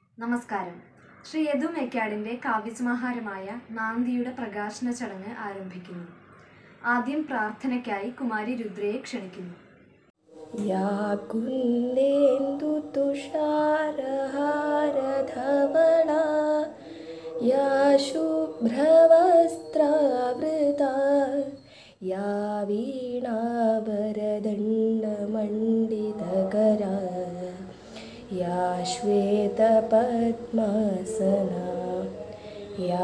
നമസ്കാരം ശ്രീ യദു മെക്കാടിന്റെ കാവ്യസമാഹാരമായ നാന്ദിയുടെ പ്രകാശന ചടങ്ങ് ആരംഭിക്കുന്നു ആദ്യം പ്രാർത്ഥനയ്ക്കായി കുമാരി രുദ്രയെ ക്ഷണിക്കുന്നു या कुन्देन्दुतुषारहारधवला या शुभ्रवस्त्रावृता या वीणावरदण्डमण्डितकरा या श्वेतपद्मासना या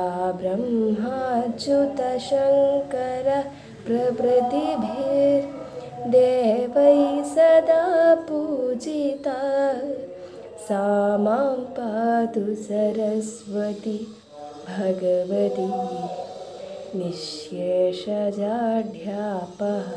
ब्रह्माच्युतशङ्कर प्रभृतिभिर्देवैः सदा पूजिता सा मां पातु सरस्वती भगवती निःशेषजाढ्यापः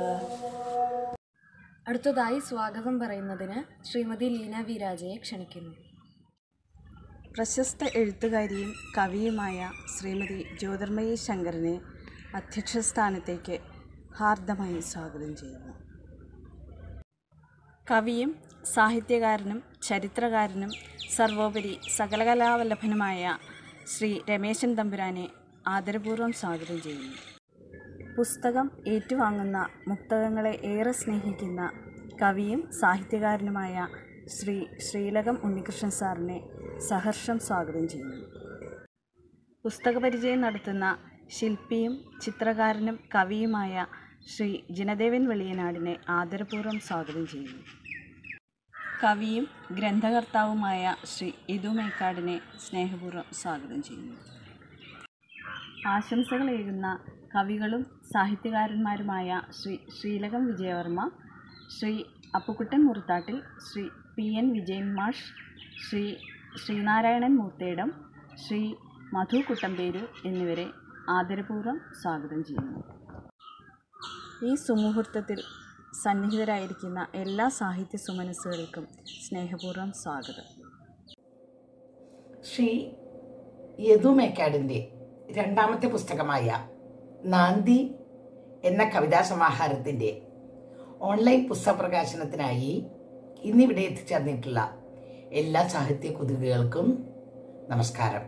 അടുത്തതായി സ്വാഗതം പറയുന്നതിന് ശ്രീമതി ലീന വി രാജയെ ക്ഷണിക്കുന്നു പ്രശസ്ത എഴുത്തുകാരിയും കവിയുമായ ശ്രീമതി ജ്യോതിർമയി ശങ്കരനെ അധ്യക്ഷ സ്ഥാനത്തേക്ക് ഹാർദമായി സ്വാഗതം ചെയ്യുന്നു കവിയും സാഹിത്യകാരനും ചരിത്രകാരനും സർവോപരി സകലകലാവല്ലഭനുമായ ശ്രീ രമേശൻ തമ്പുരാനെ ആദരപൂർവ്വം സ്വാഗതം ചെയ്യുന്നു പുസ്തകം ഏറ്റുവാങ്ങുന്ന മുക്തകങ്ങളെ ഏറെ സ്നേഹിക്കുന്ന കവിയും സാഹിത്യകാരനുമായ ശ്രീ ശ്രീലകം ഉണ്ണികൃഷ്ണൻ സാറിനെ സഹർഷം സ്വാഗതം ചെയ്യുന്നു പുസ്തക പരിചയം നടത്തുന്ന ശില്പിയും ചിത്രകാരനും കവിയുമായ ശ്രീ ജിനദേവൻ വെളിയനാടിനെ ആദരപൂർവ്വം സ്വാഗതം ചെയ്യുന്നു കവിയും ഗ്രന്ഥകർത്താവുമായ ശ്രീ ഇതു മേക്കാടിനെ സ്നേഹപൂർവ്വം സ്വാഗതം ചെയ്യുന്നു ആശംസകളേകുന്ന കവികളും സാഹിത്യകാരന്മാരുമായ ശ്രീ ശ്രീലകം വിജയവർമ്മ ശ്രീ അപ്പുക്കുട്ടൻ മുറുത്താട്ടിൽ ശ്രീ പി എൻ വിജയൻ മാഷ് ശ്രീ ശ്രീനാരായണൻ മൂത്തേടം ശ്രീ മധു കുട്ടമ്പേരു എന്നിവരെ ആദരപൂർവ്വം സ്വാഗതം ചെയ്യുന്നു ഈ സുമുഹൂർത്തത്തിൽ സന്നിഹിതരായിരിക്കുന്ന എല്ലാ സാഹിത്യ സുമനസ്സുകൾക്കും സ്നേഹപൂർവ്വം സ്വാഗതം ശ്രീ യദു മേക്കാടിൻ്റെ രണ്ടാമത്തെ പുസ്തകമായ നാന്തി എന്ന കവിതാ സമാഹാരത്തിൻ്റെ ഓൺലൈൻ പുസ്തക പ്രകാശനത്തിനായി ഇന്നിവിടെ എത്തിച്ചേർന്നിട്ടുള്ള എല്ലാ സാഹിത്യ കുതുകുകൾക്കും നമസ്കാരം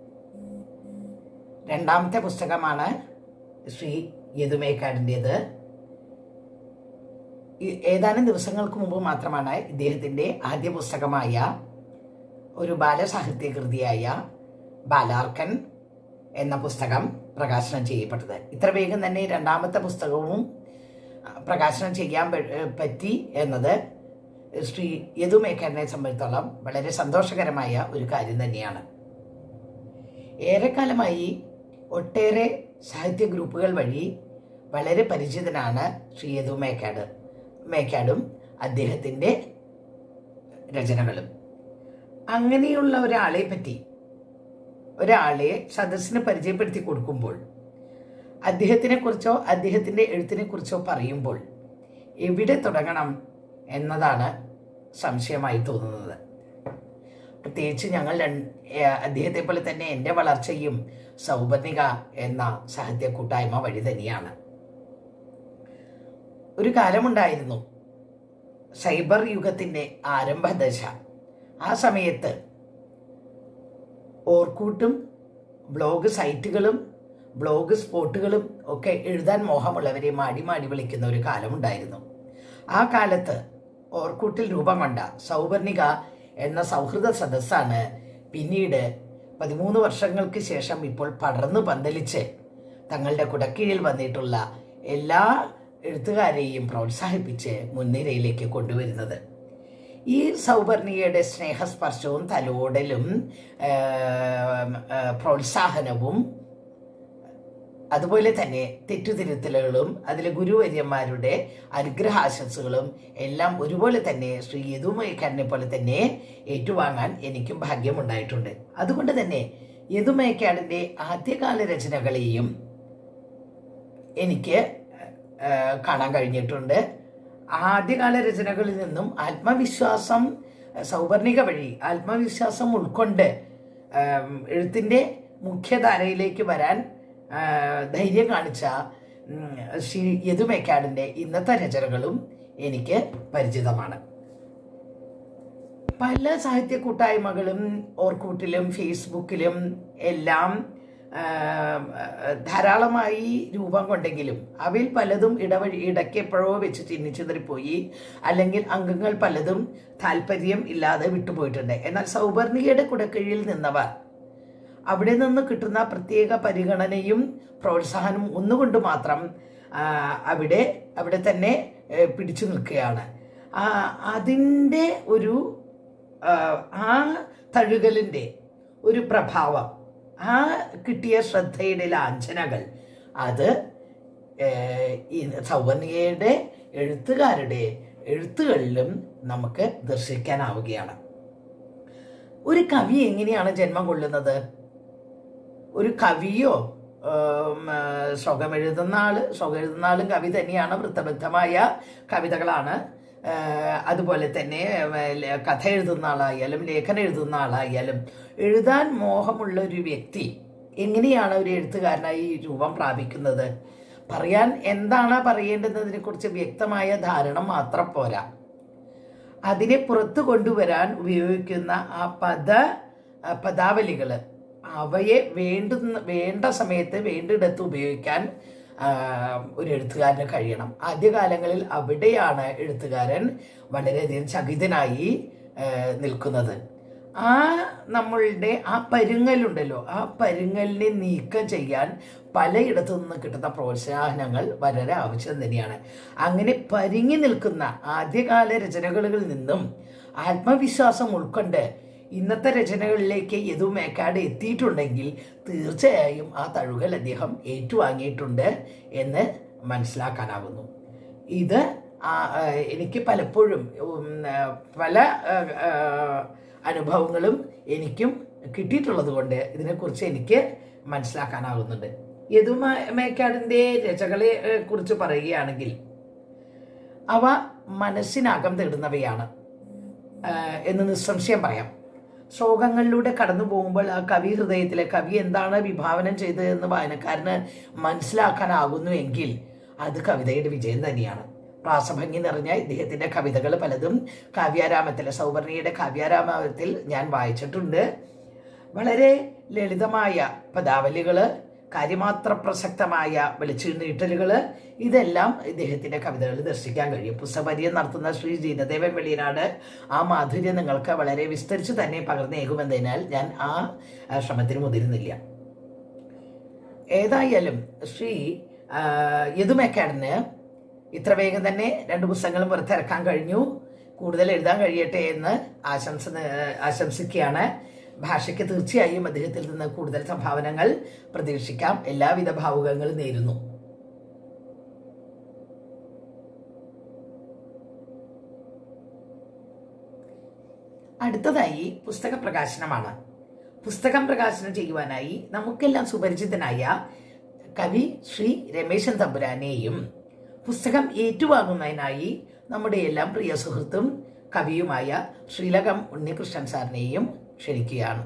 രണ്ടാമത്തെ പുസ്തകമാണ് ശ്രീ യദുമേക്കാടിൻ്റേത് ഈ ഏതാനും ദിവസങ്ങൾക്ക് മുമ്പ് മാത്രമാണ് ഇദ്ദേഹത്തിൻ്റെ ആദ്യ പുസ്തകമായ ഒരു ബാലസാഹിത്യ കൃതിയായ ബാലാർക്കൻ എന്ന പുസ്തകം പ്രകാശനം ചെയ്യപ്പെട്ടത് ഇത്ര വേഗം തന്നെ രണ്ടാമത്തെ പുസ്തകവും ആ, പ്രകാശനം ചെയ്യാൻ പ- ഏ, പറ്റി എന്നത് ശ്രീ യദുമേഖരനെ സംബന്ധിച്ചോളം വളരെ സന്തോഷകരമായ ഒരു കാര്യം തന്നെയാണ് ഏറെക്കാലമായി ഒട്ടേറെ സാഹിത്യ ഗ്രൂപ്പുകൾ വഴി വളരെ പരിചിതനാണ് ശ്രീ യദു മേക്കാട് മേക്കാടും അദ്ദേഹത്തിൻ്റെ രചനകളും അങ്ങനെയുള്ള ഒരാളെ പറ്റി ഒരാളെ സദസ്സിന് പരിചയപ്പെടുത്തി കൊടുക്കുമ്പോൾ അദ്ദേഹത്തിനെ കുറിച്ചോ അദ്ദേഹത്തിൻ്റെ എഴുത്തിനെ കുറിച്ചോ പറയുമ്പോൾ എവിടെ തുടങ്ങണം എന്നതാണ് സംശയമായി തോന്നുന്നത് പ്രത്യേകിച്ച് ഞങ്ങൾ രണ്ട്- ഏഹ് അദ്ദേഹത്തെ പോലെ തന്നെ എൻ്റെ വളർച്ചയും സൗപർണിക എന്ന സാഹിത്യ കൂട്ടായ്മ വഴി തന്നെയാണ് ഒരു കാലമുണ്ടായിരുന്നു സൈബർ യുഗത്തിൻ്റെ ആരംഭദശ ആ സമയത്ത് ഓർക്കൂട്ടും ബ്ലോഗ് സൈറ്റുകളും ബ്ലോഗ് സ്പോട്ടുകളും ഒക്കെ എഴുതാൻ മോഹമുള്ളവരെ മാടി മാടി വിളിക്കുന്ന ഒരു കാലമുണ്ടായിരുന്നു ആ കാലത്ത് ഓർക്കൂട്ടിൽ രൂപം കൊണ്ട സൗവർണിക എന്ന സൗഹൃദ സദസ്സാണ് പിന്നീട് പതിമൂന്ന് വർഷങ്ങൾക്ക് ശേഷം ഇപ്പോൾ പടർന്നു പന്തലിച്ച് തങ്ങളുടെ കുടക്കീഴിൽ വന്നിട്ടുള്ള എല്ലാ എഴുത്തുകാരെയും പ്രോത്സാഹിപ്പിച്ച് മുൻനിരയിലേക്ക് കൊണ്ടുവരുന്നത് ഈ സൗവർണികയുടെ സ്നേഹസ്പർശവും തലോടലും ആം, ആ, പ്രോത്സാഹനവും അതുപോലെ തന്നെ തെറ്റുതിരുത്തലുകളും അതിലെ ഗുരുവര്യന്മാരുടെ അനുഗ്രഹാശംസകളും എല്ലാം ഒരുപോലെ തന്നെ ശ്രീ യദുമയക്കാരനെ പോലെ തന്നെ ഏറ്റുവാങ്ങാൻ എനിക്കും ഭാഗ്യമുണ്ടായിട്ടുണ്ട് അതുകൊണ്ട് തന്നെ യദുമയക്കാടിൻ്റെ ആദ്യകാല രചനകളെയും എനിക്ക് ആ, കാണാൻ കഴിഞ്ഞിട്ടുണ്ട് ആദ്യകാല രചനകളിൽ നിന്നും ആത്മവിശ്വാസം സൗവർണിക വഴി ആത്മവിശ്വാസം ഉൾക്കൊണ്ട് ആം, എഴുത്തിൻ്റെ മുഖ്യധാരയിലേക്ക് വരാൻ ആ, ധൈര്യം കാണിച്ച ഉം, ശ്രീ യദു മേക്കാടിൻ്റെ ഇന്നത്തെ രചനകളും എനിക്ക് പരിചിതമാണ് പല സാഹിത്യ കൂട്ടായ്മകളും ഓർക്കൂട്ടിലും ഫേസ്ബുക്കിലും എല്ലാം ആ, ധാരാളമായി രൂപം കൊണ്ടെങ്കിലും അവയിൽ പലതും ഇടവഴി ഇടയ്ക്ക് എപ്പോഴോ വെച്ച് ചിന്നിച്ചിതറിപ്പോയി അല്ലെങ്കിൽ അംഗങ്ങൾ പലതും താല്പര്യം ഇല്ലാതെ വിട്ടുപോയിട്ടുണ്ട് എന്നാൽ സൗവർണികയുടെ കുടക്കീഴിൽ നിന്നവർ അവിടെ നിന്ന് കിട്ടുന്ന പ്രത്യേക പരിഗണനയും പ്രോത്സാഹനവും ഒന്നുകൊണ്ട് മാത്രം ആ, അവിടെ അവിടെ തന്നെ ഏ, പിടിച്ചു നിൽക്കുകയാണ് ആ, അതിൻ്റെ ഒരു ആ, ആ തഴുകലിൻ്റെ ഒരു പ്രഭാവം ആ കിട്ടിയ ശ്രദ്ധയുടെ ലാഞ്ചനകൾ അത് ഏഹ്, ഈ സൗവർണികയുടെ എഴുത്തുകാരുടെ എഴുത്തുകളിലും നമുക്ക് ദർശിക്കാനാവുകയാണ് ഒരു കവി എങ്ങനെയാണ് ജന്മം കൊള്ളുന്നത് ഒരു കവിയോ ഉം, ആ, സ്വകം എഴുതുന്ന ആള് സ്വകം എഴുതുന്ന ആളും കവി തന്നെയാണ് വൃത്തബദ്ധമായ കവിതകളാണ് ആ, അതുപോലെ തന്നെ ഉം, ല- കഥ എഴുതുന്ന ആളായാലും ലേഖനം എഴുതുന്ന ആളായാലും എഴുതാൻ മോഹമുള്ള ഒരു വ്യക്തി എങ്ങനെയാണ് ഒരു എഴുത്തുകാരനായി രൂപം പ്രാപിക്കുന്നത് പറയാൻ എന്താണ് പറയേണ്ടതിനെ കുറിച്ച് വ്യക്തമായ ധാരണ മാത്രം പോരാ അതിനെ പുറത്തു കൊണ്ടുവരാൻ ഉപയോഗിക്കുന്ന ആ പദ ആ പദാവലികൾ അവയെ വേണ്ടുന്ന വേണ്ട സമയത്ത് വേണ്ടിടത്ത് ഉപയോഗിക്കാൻ ആ, ഒരു എഴുത്തുകാരന് കഴിയണം ആദ്യകാലങ്ങളിൽ അവിടെയാണ് എഴുത്തുകാരൻ വളരെയധികം ചകിതനായി ആ, നിൽക്കുന്നത് ആ നമ്മളുടെ ആ പരുങ്ങലുണ്ടല്ലോ ആ പരുങ്ങലിനെ നീക്കം ചെയ്യാൻ പലയിടത്തു നിന്ന് കിട്ടുന്ന പ്രോത്സാഹനങ്ങൾ വളരെ ആവശ്യം തന്നെയാണ് അങ്ങനെ പരിങ്ങി നിൽക്കുന്ന ആദ്യകാല രചനകളിൽ നിന്നും ആത്മവിശ്വാസം ഉൾക്കൊണ്ട് ഇന്നത്തെ രചനകളിലേക്ക് യദു മേക്കാട് എത്തിയിട്ടുണ്ടെങ്കിൽ തീർച്ചയായും ആ തഴുകൽ അദ്ദേഹം ഏറ്റുവാങ്ങിയിട്ടുണ്ട് എന്ന് മനസ്സിലാക്കാനാവുന്നു ഇത് ആ, ആ, എനിക്ക് പലപ്പോഴും ഉം, ആ, പല ആ, ആ, അനുഭവങ്ങളും എനിക്കും കിട്ടിയിട്ടുള്ളത് കൊണ്ട് ഇതിനെക്കുറിച്ച് എനിക്ക് മനസ്സിലാക്കാനാകുന്നുണ്ട് യദു മേ- മേക്കാടിൻ്റെ രചകളെ ഏ, കുറിച്ച് പറയുകയാണെങ്കിൽ അവ മനസ്സിനകം തേടുന്നവയാണ് ആ, എന്ന് നിസ്സംശയം പറയാം ശ്ലോകങ്ങളിലൂടെ കടന്നു പോകുമ്പോൾ ആ കവി ഹൃദയത്തിലെ കവി എന്താണ് വിഭാവനം ചെയ്തതെന്ന് വായനക്കാരന് മനസ്സിലാക്കാനാകുന്നു എങ്കിൽ അത് കവിതയുടെ വിജയം തന്നെയാണ് പ്രാസഭംഗി നിറഞ്ഞ ഇദ്ദേഹത്തിന്റെ കവിതകൾ പലതും കാവ്യാരാമത്തിലെ സൗവർണിയുടെ കാവ്യാരാമത്തിൽ ഞാൻ വായിച്ചിട്ടുണ്ട് വളരെ ലളിതമായ പദാവലികള് കാര്യമാത്ര പ്രസക്തമായ വെളിച്ചീട്ടലുകൾ ഇതെല്ലാം ഇദ്ദേഹത്തിന്റെ കവിതകളിൽ ദർശിക്കാൻ കഴിയും പുസ്തകപര്യം നടത്തുന്ന ശ്രീ ജീനദേവൻ വെളിയനാട് ആ മാധുര്യം നിങ്ങൾക്ക് വളരെ വിസ്തരിച്ച് തന്നെ പകർന്നേകുമെന്നതിനാൽ ഞാൻ ആ ആ ശ്രമത്തിന് മുതിരുന്നില്ല ഏതായാലും ശ്രീ ആ, യദു മേക്കാടിന് ഇത്ര വേഗം തന്നെ രണ്ട് പുസ്തകങ്ങളും പുറത്തിറക്കാൻ കഴിഞ്ഞു കൂടുതൽ എഴുതാൻ കഴിയട്ടെ എന്ന് ആശംസ ആശംസിക്കുകയാണ് ഭാഷയ്ക്ക് തീർച്ചയായും അദ്ദേഹത്തിൽ നിന്ന് കൂടുതൽ സംഭാവനകൾ പ്രതീക്ഷിക്കാം എല്ലാവിധ ഭാവുകങ്ങളും നേരുന്നു അടുത്തതായി പുസ്തക പ്രകാശനമാണ് പുസ്തകം പ്രകാശനം ചെയ്യുവാനായി നമുക്കെല്ലാം സുപരിചിതനായ കവി ശ്രീ രമേശൻ തമ്പുരാനെയും പുസ്തകം ഏറ്റുവാങ്ങുന്നതിനായി നമ്മുടെ എല്ലാം പ്രിയ സുഹൃത്തും കവിയുമായ ശ്രീലകം ഉണ്ണികൃഷ്ണൻ സാറിനെയും ക്ഷണിക്കുകയാണ്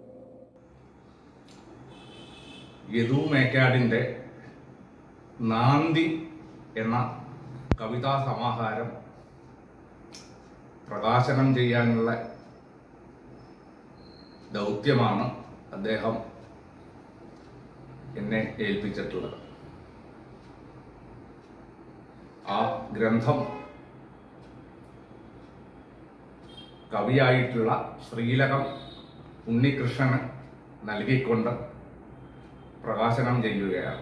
യദു മേക്കാടിൻ്റെ നാന്തി എന്ന കവിതാ സമാഹാരം പ്രകാശനം ചെയ്യാനുള്ള ദൗത്യമാണ് അദ്ദേഹം എന്നെ ഏൽപ്പിച്ചിട്ടുള്ളത് ആ ഗ്രന്ഥം കവിയായിട്ടുള്ള ശ്രീലകം ഉണ്ണികൃഷ്ണന് നൽകിക്കൊണ്ട് പ്രകാശനം ചെയ്യുകയാണ്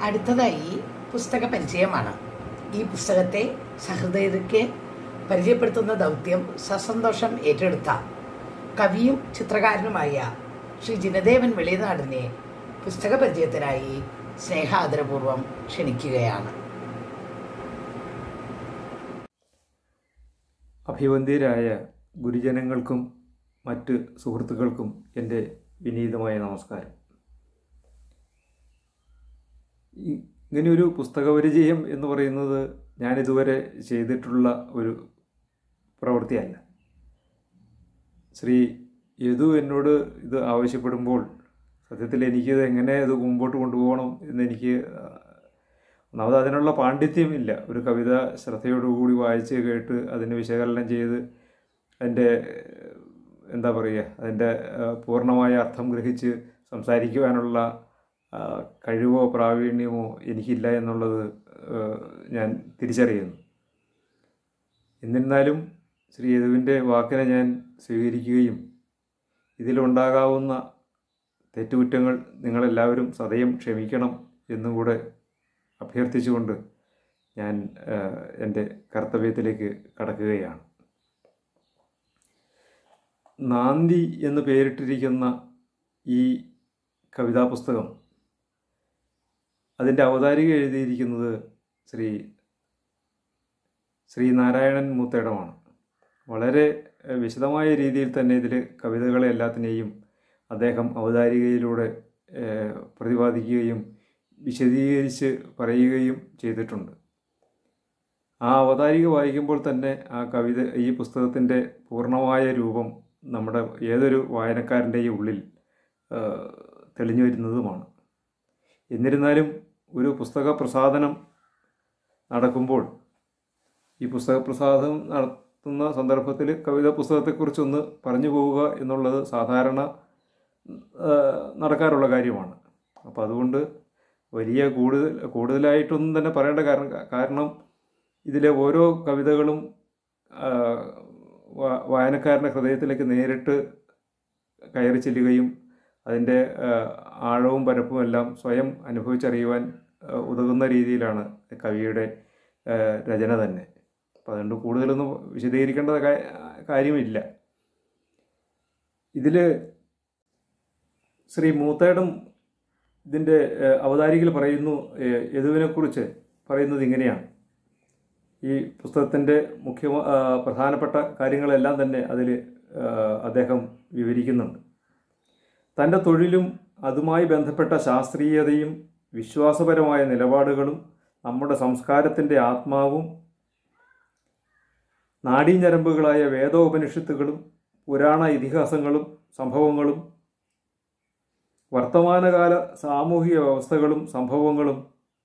അടുത്തതായി പുസ്തക പരിചയമാണ് ഈ പുസ്തകത്തെ സഹൃദയതയ്ക്ക് പരിചയപ്പെടുത്തുന്ന ദൗത്യം സസന്തോഷം ഏറ്റെടുത്ത കവിയും ചിത്രകാരനുമായ ശ്രീ ജിനദേവൻ വെളിനാടിനെ പുസ്തക പരിചയത്തിനായി സ്നേഹാദരപൂർവം ക്ഷണിക്കുകയാണ് അഭിവന്ദ്യരായ ഗുരുജനങ്ങൾക്കും മറ്റ് സുഹൃത്തുക്കൾക്കും എൻ്റെ വിനീതമായ നമസ്കാരം ഈ- ഇങ്ങനെയൊരു പുസ്തകപരിചയം എന്ന് പറയുന്നത് ഞാനിതുവരെ ചെയ്തിട്ടുള്ള ഒരു പ്രവൃത്തിയല്ല ശ്രീ യദു എന്നോട് ഇത് ആവശ്യപ്പെടുമ്പോൾ സത്യത്തിൽ എനിക്കിത് എങ്ങനെ ഇത് മുമ്പോട്ട് കൊണ്ടുപോകണം എന്നെനിക്ക് ആ, ഒന്നാമത് അതിനുള്ള പാണ്ഡിത്യമില്ല ഒരു കവിത ശ്രദ്ധയോടുകൂടി വായിച്ച് കേട്ട് അതിനെ വിശകലനം ചെയ്ത് അതിൻ്റെ ഏഹ്, എന്താ പറയുക അതിൻ്റെ ഏഹ്, പൂർണ്ണമായ അർത്ഥം ഗ്രഹിച്ച് സംസാരിക്കുവാനുള്ള ആ, കഴിവോ പ്രാവീണ്യമോ എനിക്കില്ല എന്നുള്ളത് ഏഹ്, ഞാൻ തിരിച്ചറിയുന്നു എന്നിരുന്നാലും ശ്രീ യദുവിൻ്റെ വാക്കിനെ ഞാൻ സ്വീകരിക്കുകയും ഇതിലുണ്ടാകാവുന്ന തെറ്റുകുറ്റങ്ങൾ നിങ്ങളെല്ലാവരും സദയം ക്ഷമിക്കണം എന്നും കൂടെ അഭ്യർത്ഥിച്ചുകൊണ്ട് ഞാൻ ആ, എൻ്റെ കർത്തവ്യത്തിലേക്ക് കടക്കുകയാണ് നാന്തി എന്ന് പേരിട്ടിരിക്കുന്ന ഈ കവിതാ പുസ്തകം അതിൻ്റെ അവതാരിക എഴുതിയിരിക്കുന്നത് ശ്രീ ശ്രീനാരായണൻ മൂത്തേടമാണ് വളരെ ഏഹ്, വിശദമായ രീതിയിൽ തന്നെ ഇതിൽ കവിതകളെ എല്ലാത്തിനെയും അദ്ദേഹം അവതാരികയിലൂടെ ഏഹ്, പ്രതിപാദിക്കുകയും വിശദീകരിച്ച് പറയുകയും ചെയ്തിട്ടുണ്ട് ആ അവതാരിക വായിക്കുമ്പോൾ തന്നെ ആ കവിത ഈ പുസ്തകത്തിൻ്റെ പൂർണ്ണമായ രൂപം നമ്മുടെ ഏതൊരു വായനക്കാരൻ്റെയും ഉള്ളിൽ ഏഹ്, തെളിഞ്ഞു വരുന്നതുമാണ് എന്നിരുന്നാലും ഒരു പുസ്തക പ്രസാദനം നടക്കുമ്പോൾ ഈ പുസ്തക പ്രസാദനം നടത്തുന്ന സന്ദർഭത്തിൽ കവിതാ പുസ്തകത്തെക്കുറിച്ചൊന്ന് പറഞ്ഞു പോവുക എന്നുള്ളത് സാധാരണ ആ, നടക്കാറുള്ള കാര്യമാണ് അപ്പോൾ അതുകൊണ്ട് വലിയ കൂടുതൽ കൂടുതലായിട്ടൊന്നും തന്നെ പറയേണ്ട കാരണം കാരണം ഇതിലെ ഓരോ കവിതകളും ആ, വാ- വായനക്കാരൻ്റെ ഹൃദയത്തിലേക്ക് നേരിട്ട് കയറി ചെല്ലുകയും അതിൻ്റെ ആ, ആഴവും പരപ്പും എല്ലാം സ്വയം അനുഭവിച്ചറിയുവാൻ ആ, ഉതകുന്ന രീതിയിലാണ് കവിയുടെ ആ, രചന തന്നെ അപ്പം അതുകൊണ്ട് കൂടുതലൊന്നും വിശദീകരിക്കേണ്ട കാ- കാര്യമില്ല ഇതിൽ ശ്രീ മൂത്തേടം ഇതിൻ്റെ ഏഹ്, അവതാരികയിൽ പറയുന്നു ഏഹ്, യദുവിനെക്കുറിച്ച് പറയുന്നത് ഇങ്ങനെയാണ് ഈ പുസ്തകത്തിൻ്റെ മുഖ്യ ആ, പ്രധാനപ്പെട്ട കാര്യങ്ങളെല്ലാം തന്നെ അതിൽ അദ്ദേഹം വിവരിക്കുന്നുണ്ട് തൻ്റെ തൊഴിലും അതുമായി ബന്ധപ്പെട്ട ശാസ്ത്രീയതയും വിശ്വാസപരമായ നിലപാടുകളും നമ്മുടെ സംസ്കാരത്തിൻ്റെ ആത്മാവും നാഡീഞരമ്പുകളായ വേദോപനിഷത്തുകളും പുരാണ ഇതിഹാസങ്ങളും സംഭവങ്ങളും വർത്തമാനകാല സാമൂഹിക വ്യവസ്ഥകളും സംഭവങ്ങളും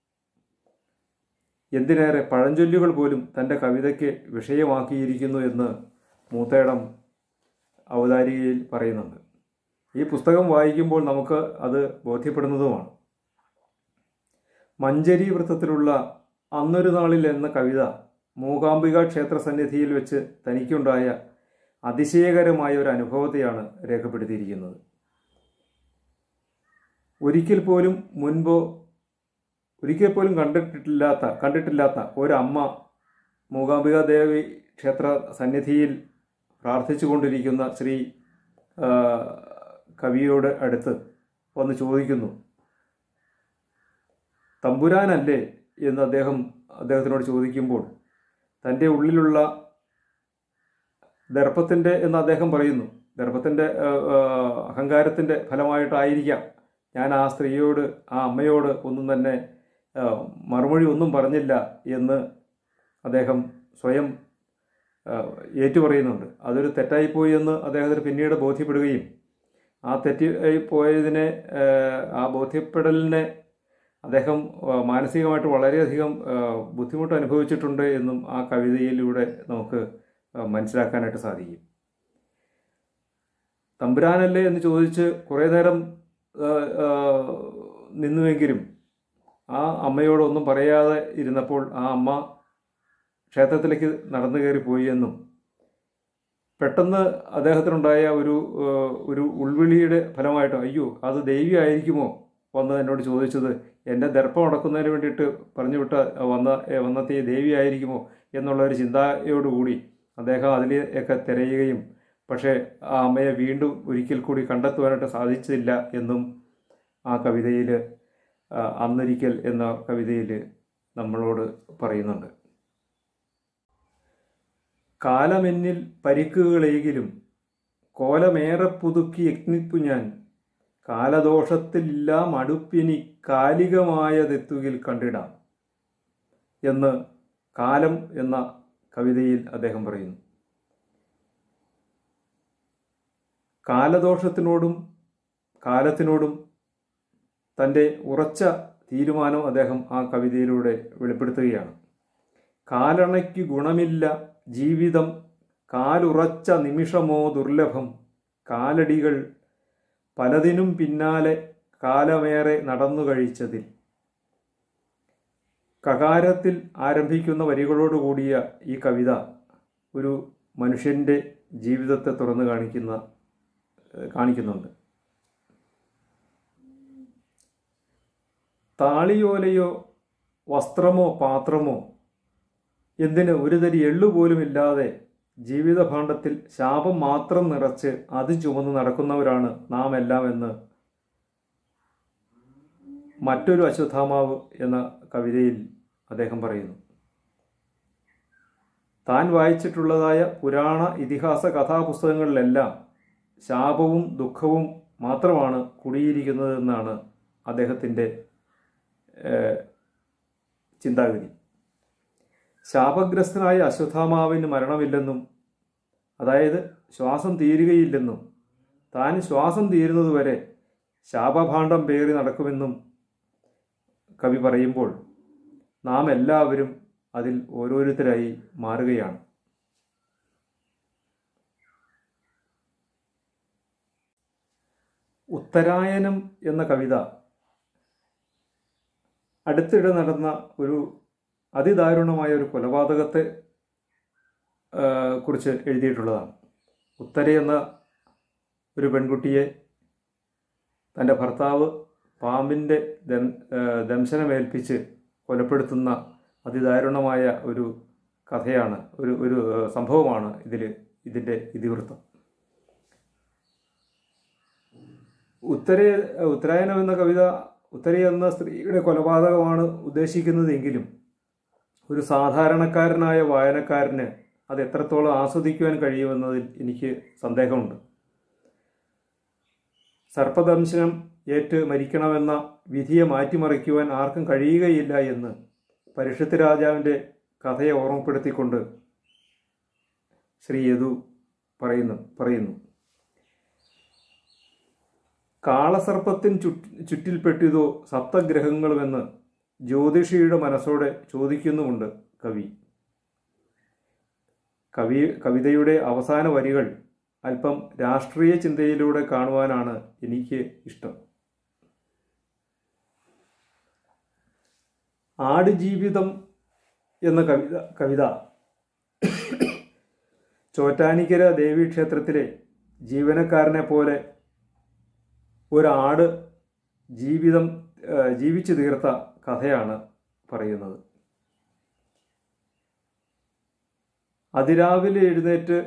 എന്തിനേറെ പഴഞ്ചൊല്ലുകൾ പോലും തൻ്റെ കവിതയ്ക്ക് വിഷയമാക്കിയിരിക്കുന്നു എന്ന് മൂത്തേടം അവതാരികയിൽ പറയുന്നുണ്ട് ഈ പുസ്തകം വായിക്കുമ്പോൾ നമുക്ക് അത് ബോധ്യപ്പെടുന്നതുമാണ് മഞ്ചരി വൃത്തത്തിലുള്ള അന്നൊരു നാളിൽ എന്ന കവിത മൂകാംബിക ക്ഷേത്ര സന്നിധിയിൽ വെച്ച് തനിക്കുണ്ടായ അതിശയകരമായ ഒരു അനുഭവത്തെയാണ് രേഖപ്പെടുത്തിയിരിക്കുന്നത് ഒരിക്കൽ പോലും മുൻപോ ഒരിക്കൽ പോലും കണ്ടിട്ടില്ലാത്ത കണ്ടിട്ടില്ലാത്ത ഒരമ്മ മൂകാംബിക ദേവി ക്ഷേത്ര സന്നിധിയിൽ പ്രാർത്ഥിച്ചുകൊണ്ടിരിക്കുന്ന ശ്രീ ആ, കവിയോട് അടുത്ത് വന്ന് ചോദിക്കുന്നു തമ്പുരാനല്ലേ എന്ന് അദ്ദേഹം അദ്ദേഹത്തിനോട് ചോദിക്കുമ്പോൾ തൻ്റെ ഉള്ളിലുള്ള ദർപ്പത്തിൻ്റെ എന്ന് അദ്ദേഹം പറയുന്നു ദർപ്പത്തിൻ്റെ അഹങ്കാരത്തിൻ്റെ ഫലമായിട്ടായിരിക്കാം ഞാൻ ആ സ്ത്രീയോട് ആ അമ്മയോട് ഒന്നും തന്നെ ആ, മറുമൊഴി ഒന്നും പറഞ്ഞില്ല എന്ന് അദ്ദേഹം സ്വയം ആ, ഏറ്റുപറയുന്നുണ്ട് അതൊരു തെറ്റായിപ്പോയി എന്ന് അദ്ദേഹത്തിന് പിന്നീട് ബോധ്യപ്പെടുകയും ആ തെറ്റി പോയതിനെ ആ, ആ ബോധ്യപ്പെടലിനെ അദ്ദേഹം ആ, മാനസികമായിട്ട് വളരെയധികം ആ, ബുദ്ധിമുട്ട് അനുഭവിച്ചിട്ടുണ്ട് എന്നും ആ കവിതയിലൂടെ നമുക്ക് ആ, മനസ്സിലാക്കാനായിട്ട് സാധിക്കും തമ്പുരാനല്ലേ എന്ന് ചോദിച്ച് കുറേ നേരം ആ, ആ, നിന്നുവെങ്കിലും ആ അമ്മയോടൊന്നും പറയാതെ ഇരുന്നപ്പോൾ ആ അമ്മ ക്ഷേത്രത്തിലേക്ക് നടന്നു കയറിപ്പോയി എന്നും പെട്ടെന്ന് അദ്ദേഹത്തിനുണ്ടായ ഒരു ആ, ഒരു ഉൾവിളിയുടെ ഫലമായിട്ട് അയ്യോ അത് ദേവി ആയിരിക്കുമോ വന്ന് എന്നോട് ചോദിച്ചത് എൻ്റെ ദർപ്പം അടക്കുന്നതിന് വേണ്ടിയിട്ട് പറഞ്ഞു വിട്ട വന്ന വന്നത്തെ ദേവി ആയിരിക്കുമോ എന്നുള്ള ഒരു ചിന്തയോടുകൂടി അദ്ദേഹം അതിലെയൊക്കെ തിരയുകയും പക്ഷേ ആ അമ്മയെ വീണ്ടും ഒരിക്കൽ കൂടി കണ്ടെത്തുവാനായിട്ട് സാധിച്ചില്ല എന്നും ആ കവിതയിൽ അന്നൊരിക്കൽ എന്ന കവിതയിൽ നമ്മളോട് പറയുന്നുണ്ട് കാലമെന്നിൽ പരിക്കുകളെങ്കിലും കോലമേറെ പുതുക്കി യജ്ഞിപ്പു ഞാൻ കാലദോഷത്തിലില്ല മടുപ്പിനി കാലികമായതെത്തുകിൽ കണ്ടിടാം എന്ന് കാലം എന്ന കവിതയിൽ അദ്ദേഹം പറയുന്നു കാലദോഷത്തിനോടും കാലത്തിനോടും തൻ്റെ ഉറച്ച തീരുമാനം അദ്ദേഹം ആ കവിതയിലൂടെ വെളിപ്പെടുത്തുകയാണ് കാലണയ്ക്ക് ഗുണമില്ല ജീവിതം കാലുറച്ച നിമിഷമോ ദുർലഭം കാലടികൾ പലതിനും പിന്നാലെ കാലമേറെ നടന്നു കഴിച്ചതിൽ കകാരത്തിൽ ആരംഭിക്കുന്ന വരികളോടുകൂടിയ ഈ കവിത ഒരു മനുഷ്യൻ്റെ ജീവിതത്തെ തുറന്നു കാണിക്കുന്ന കാണിക്കുന്നുണ്ട് താളിയോലയോ വസ്ത്രമോ പാത്രമോ എന്തിന് ഒരു തരി എള്ളുപോലുമില്ലാതെ ജീവിതഭാണ്ഡത്തിൽ ശാപം മാത്രം നിറച്ച് അത് ചുമന്ന് നടക്കുന്നവരാണ് നാം എല്ലാം എന്ന് മറ്റൊരു അശ്വത്ഥാമാവ് എന്ന കവിതയിൽ അദ്ദേഹം പറയുന്നു താൻ വായിച്ചിട്ടുള്ളതായ പുരാണ ഇതിഹാസ കഥാപുസ്തകങ്ങളിലെല്ലാം ശാപവും ദുഃഖവും മാത്രമാണ് കുടിയിരിക്കുന്നതെന്നാണ് അദ്ദേഹത്തിൻ്റെ ചിന്താഗതി ശാപഗ്രസ്തനായ അശ്വത്ഥാമാവിന് മരണമില്ലെന്നും അതായത് ശ്വാസം തീരുകയില്ലെന്നും താൻ ശ്വാസം തീരുന്നതുവരെ ശാപഭാണ്ഡം പേറി നടക്കുമെന്നും കവി പറയുമ്പോൾ നാം എല്ലാവരും അതിൽ ഓരോരുത്തരായി മാറുകയാണ് ഉത്തരായനം എന്ന കവിത അടുത്തിടെ നടന്ന ഒരു അതിദാരുണമായ ഒരു കൊലപാതകത്തെ കുറിച്ച് എഴുതിയിട്ടുള്ളതാണ് ഉത്തര എന്ന ഒരു പെൺകുട്ടിയെ തൻ്റെ ഭർത്താവ് പാമ്പിൻ്റെ ദം ദംശനമേൽപ്പിച്ച് കൊലപ്പെടുത്തുന്ന അതിദാരുണമായ ഒരു കഥയാണ് ഒരു ഒരു സംഭവമാണ് ഇതിൽ ഇതിൻ്റെ ഇതിവൃത്തം ഉത്തര ഉത്തരായനം എന്ന കവിത ഉത്തര എന്ന സ്ത്രീയുടെ കൊലപാതകമാണ് ഉദ്ദേശിക്കുന്നതെങ്കിലും ഒരു സാധാരണക്കാരനായ വായനക്കാരന് അത് എത്രത്തോളം ആസ്വദിക്കുവാൻ കഴിയുമെന്നതിൽ എനിക്ക് സന്ദേഹമുണ്ട് സർപ്പദംശനം ഏറ്റ് മരിക്കണമെന്ന വിധിയെ മാറ്റിമറിക്കുവാൻ ആർക്കും കഴിയുകയില്ല എന്ന് പരിഷത്ത് രാജാവിൻ്റെ കഥയെ ഓർമ്മപ്പെടുത്തിക്കൊണ്ട് ശ്രീ യദു പറയുന്നു പറയുന്നു കാളസർപ്പത്തിൻ ചുറ്റ് ചുറ്റിൽപ്പെട്ടിതോ സപ്തഗ്രഹങ്ങളുമെന്ന് ജ്യോതിഷിയുടെ മനസ്സോടെ ചോദിക്കുന്നുമുണ്ട് കവി കവി കവിതയുടെ അവസാന വരികൾ അല്പം രാഷ്ട്രീയ ചിന്തയിലൂടെ കാണുവാനാണ് എനിക്ക് ഇഷ്ടം ആടുജീവിതം എന്ന കവിത കവിത ചോറ്റാനിക്കര ദേവീക്ഷേത്രത്തിലെ ജീവനക്കാരനെ പോലെ ഒരാട് ജീവിതം ജീവിച്ചു തീർത്ത കഥയാണ് പറയുന്നത് അതിരാവിലെ എഴുന്നേറ്റ്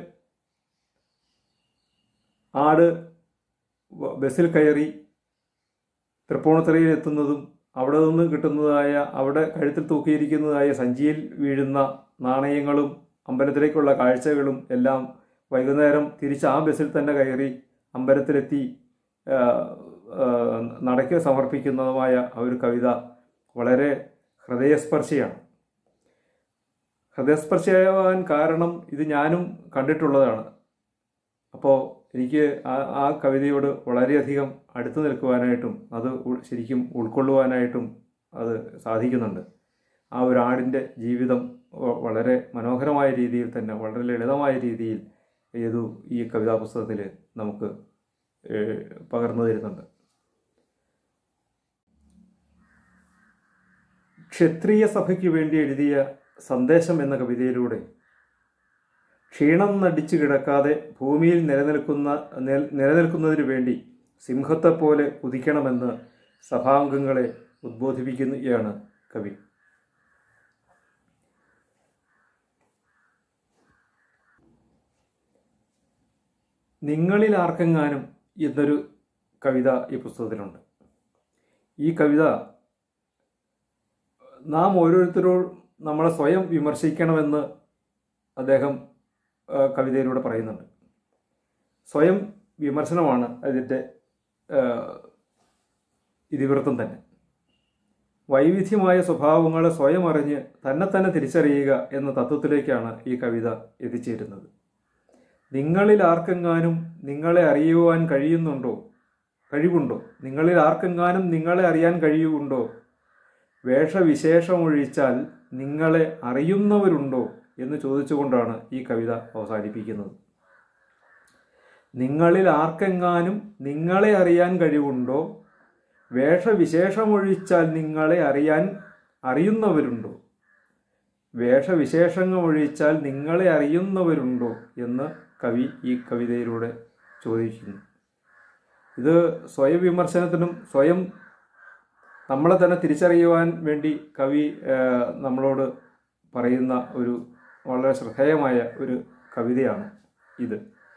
ആട് ബസ്സിൽ കയറി തൃപ്പൂണിത്തറയിൽ എത്തുന്നതും അവിടെ നിന്ന് കിട്ടുന്നതായ അവിടെ കഴുത്തിൽ തൂക്കിയിരിക്കുന്നതായ സഞ്ചിയിൽ വീഴുന്ന നാണയങ്ങളും അമ്പലത്തിലേക്കുള്ള കാഴ്ചകളും എല്ലാം വൈകുന്നേരം തിരിച്ച് ആ ബസ്സിൽ തന്നെ കയറി അമ്പലത്തിലെത്തി നടയ്ക്ക് സമർപ്പിക്കുന്നതുമായ ആ ഒരു കവിത വളരെ ഹൃദയസ്പർശിയാണ് ഹൃദയസ്പർശിയാവാൻ കാരണം ഇത് ഞാനും കണ്ടിട്ടുള്ളതാണ് അപ്പോൾ എനിക്ക് ആ ആ കവിതയോട് വളരെയധികം അടുത്ത് നിൽക്കുവാനായിട്ടും അത് ശരിക്കും ഉൾക്കൊള്ളുവാനായിട്ടും അത് സാധിക്കുന്നുണ്ട് ആ ഒരു ആടിൻ്റെ ജീവിതം വളരെ മനോഹരമായ രീതിയിൽ തന്നെ വളരെ ലളിതമായ രീതിയിൽ ഏതു ഈ കവിതാ പുസ്തകത്തിൽ നമുക്ക് പകർന്നു തരുന്നുണ്ട് ക്ഷത്രിയ സഭയ്ക്ക് വേണ്ടി എഴുതിയ സന്ദേശം എന്ന കവിതയിലൂടെ ക്ഷീണം നടിച്ചു കിടക്കാതെ ഭൂമിയിൽ നിലനിൽക്കുന്ന നിലനിൽക്കുന്നതിനു വേണ്ടി സിംഹത്തെപ്പോലെ കുതിക്കണമെന്ന് സഭാംഗങ്ങളെ ഉദ്ബോധിപ്പിക്കുകയാണ് കവി നിങ്ങളിൽ ആർക്കെങ്ങാനും എന്നൊരു കവിത ഈ പുസ്തകത്തിലുണ്ട് ഈ കവിത നാം ഓരോരുത്തരോട് നമ്മളെ സ്വയം വിമർശിക്കണമെന്ന് അദ്ദേഹം ആ, കവിതയിലൂടെ പറയുന്നുണ്ട് സ്വയം വിമർശനമാണ് അതിൻ്റെ ആ, ഇതിവൃത്തം തന്നെ വൈവിധ്യമായ സ്വഭാവങ്ങളെ സ്വയം അറിഞ്ഞ് തന്നെ തന്നെ തിരിച്ചറിയുക എന്ന തത്വത്തിലേക്കാണ് ഈ കവിത എത്തിച്ചേരുന്നത് നിങ്ങളിൽ ആർക്കെങ്ങാനും നിങ്ങളെ അറിയുവാൻ കഴിയുന്നുണ്ടോ കഴിവുണ്ടോ നിങ്ങളിൽ ആർക്കെങ്ങാനും നിങ്ങളെ അറിയാൻ കഴിയുണ്ടോ വേഷവിശേഷമൊഴിച്ചാൽ നിങ്ങളെ അറിയുന്നവരുണ്ടോ എന്ന് ചോദിച്ചുകൊണ്ടാണ് ഈ കവിത അവസാനിപ്പിക്കുന്നത് നിങ്ങളിൽ ആർക്കെങ്ങാനും നിങ്ങളെ അറിയാൻ കഴിവുണ്ടോ വേഷവിശേഷമൊഴിച്ചാൽ നിങ്ങളെ അറിയാൻ അറിയുന്നവരുണ്ടോ വേഷവിശേഷങ്ങളൊഴിച്ചാൽ നിങ്ങളെ അറിയുന്നവരുണ്ടോ എന്ന് കവി ഈ കവിതയിലൂടെ ചോദിക്കുന്നു ഇത് സ്വയം വിമർശനത്തിനും സ്വയം നമ്മളെ തന്നെ തിരിച്ചറിയുവാൻ വേണ്ടി കവി ആ, നമ്മളോട് പറയുന്ന ഒരു വളരെ ശ്രദ്ധേയമായ ഒരു കവിതയാണ് ഇത്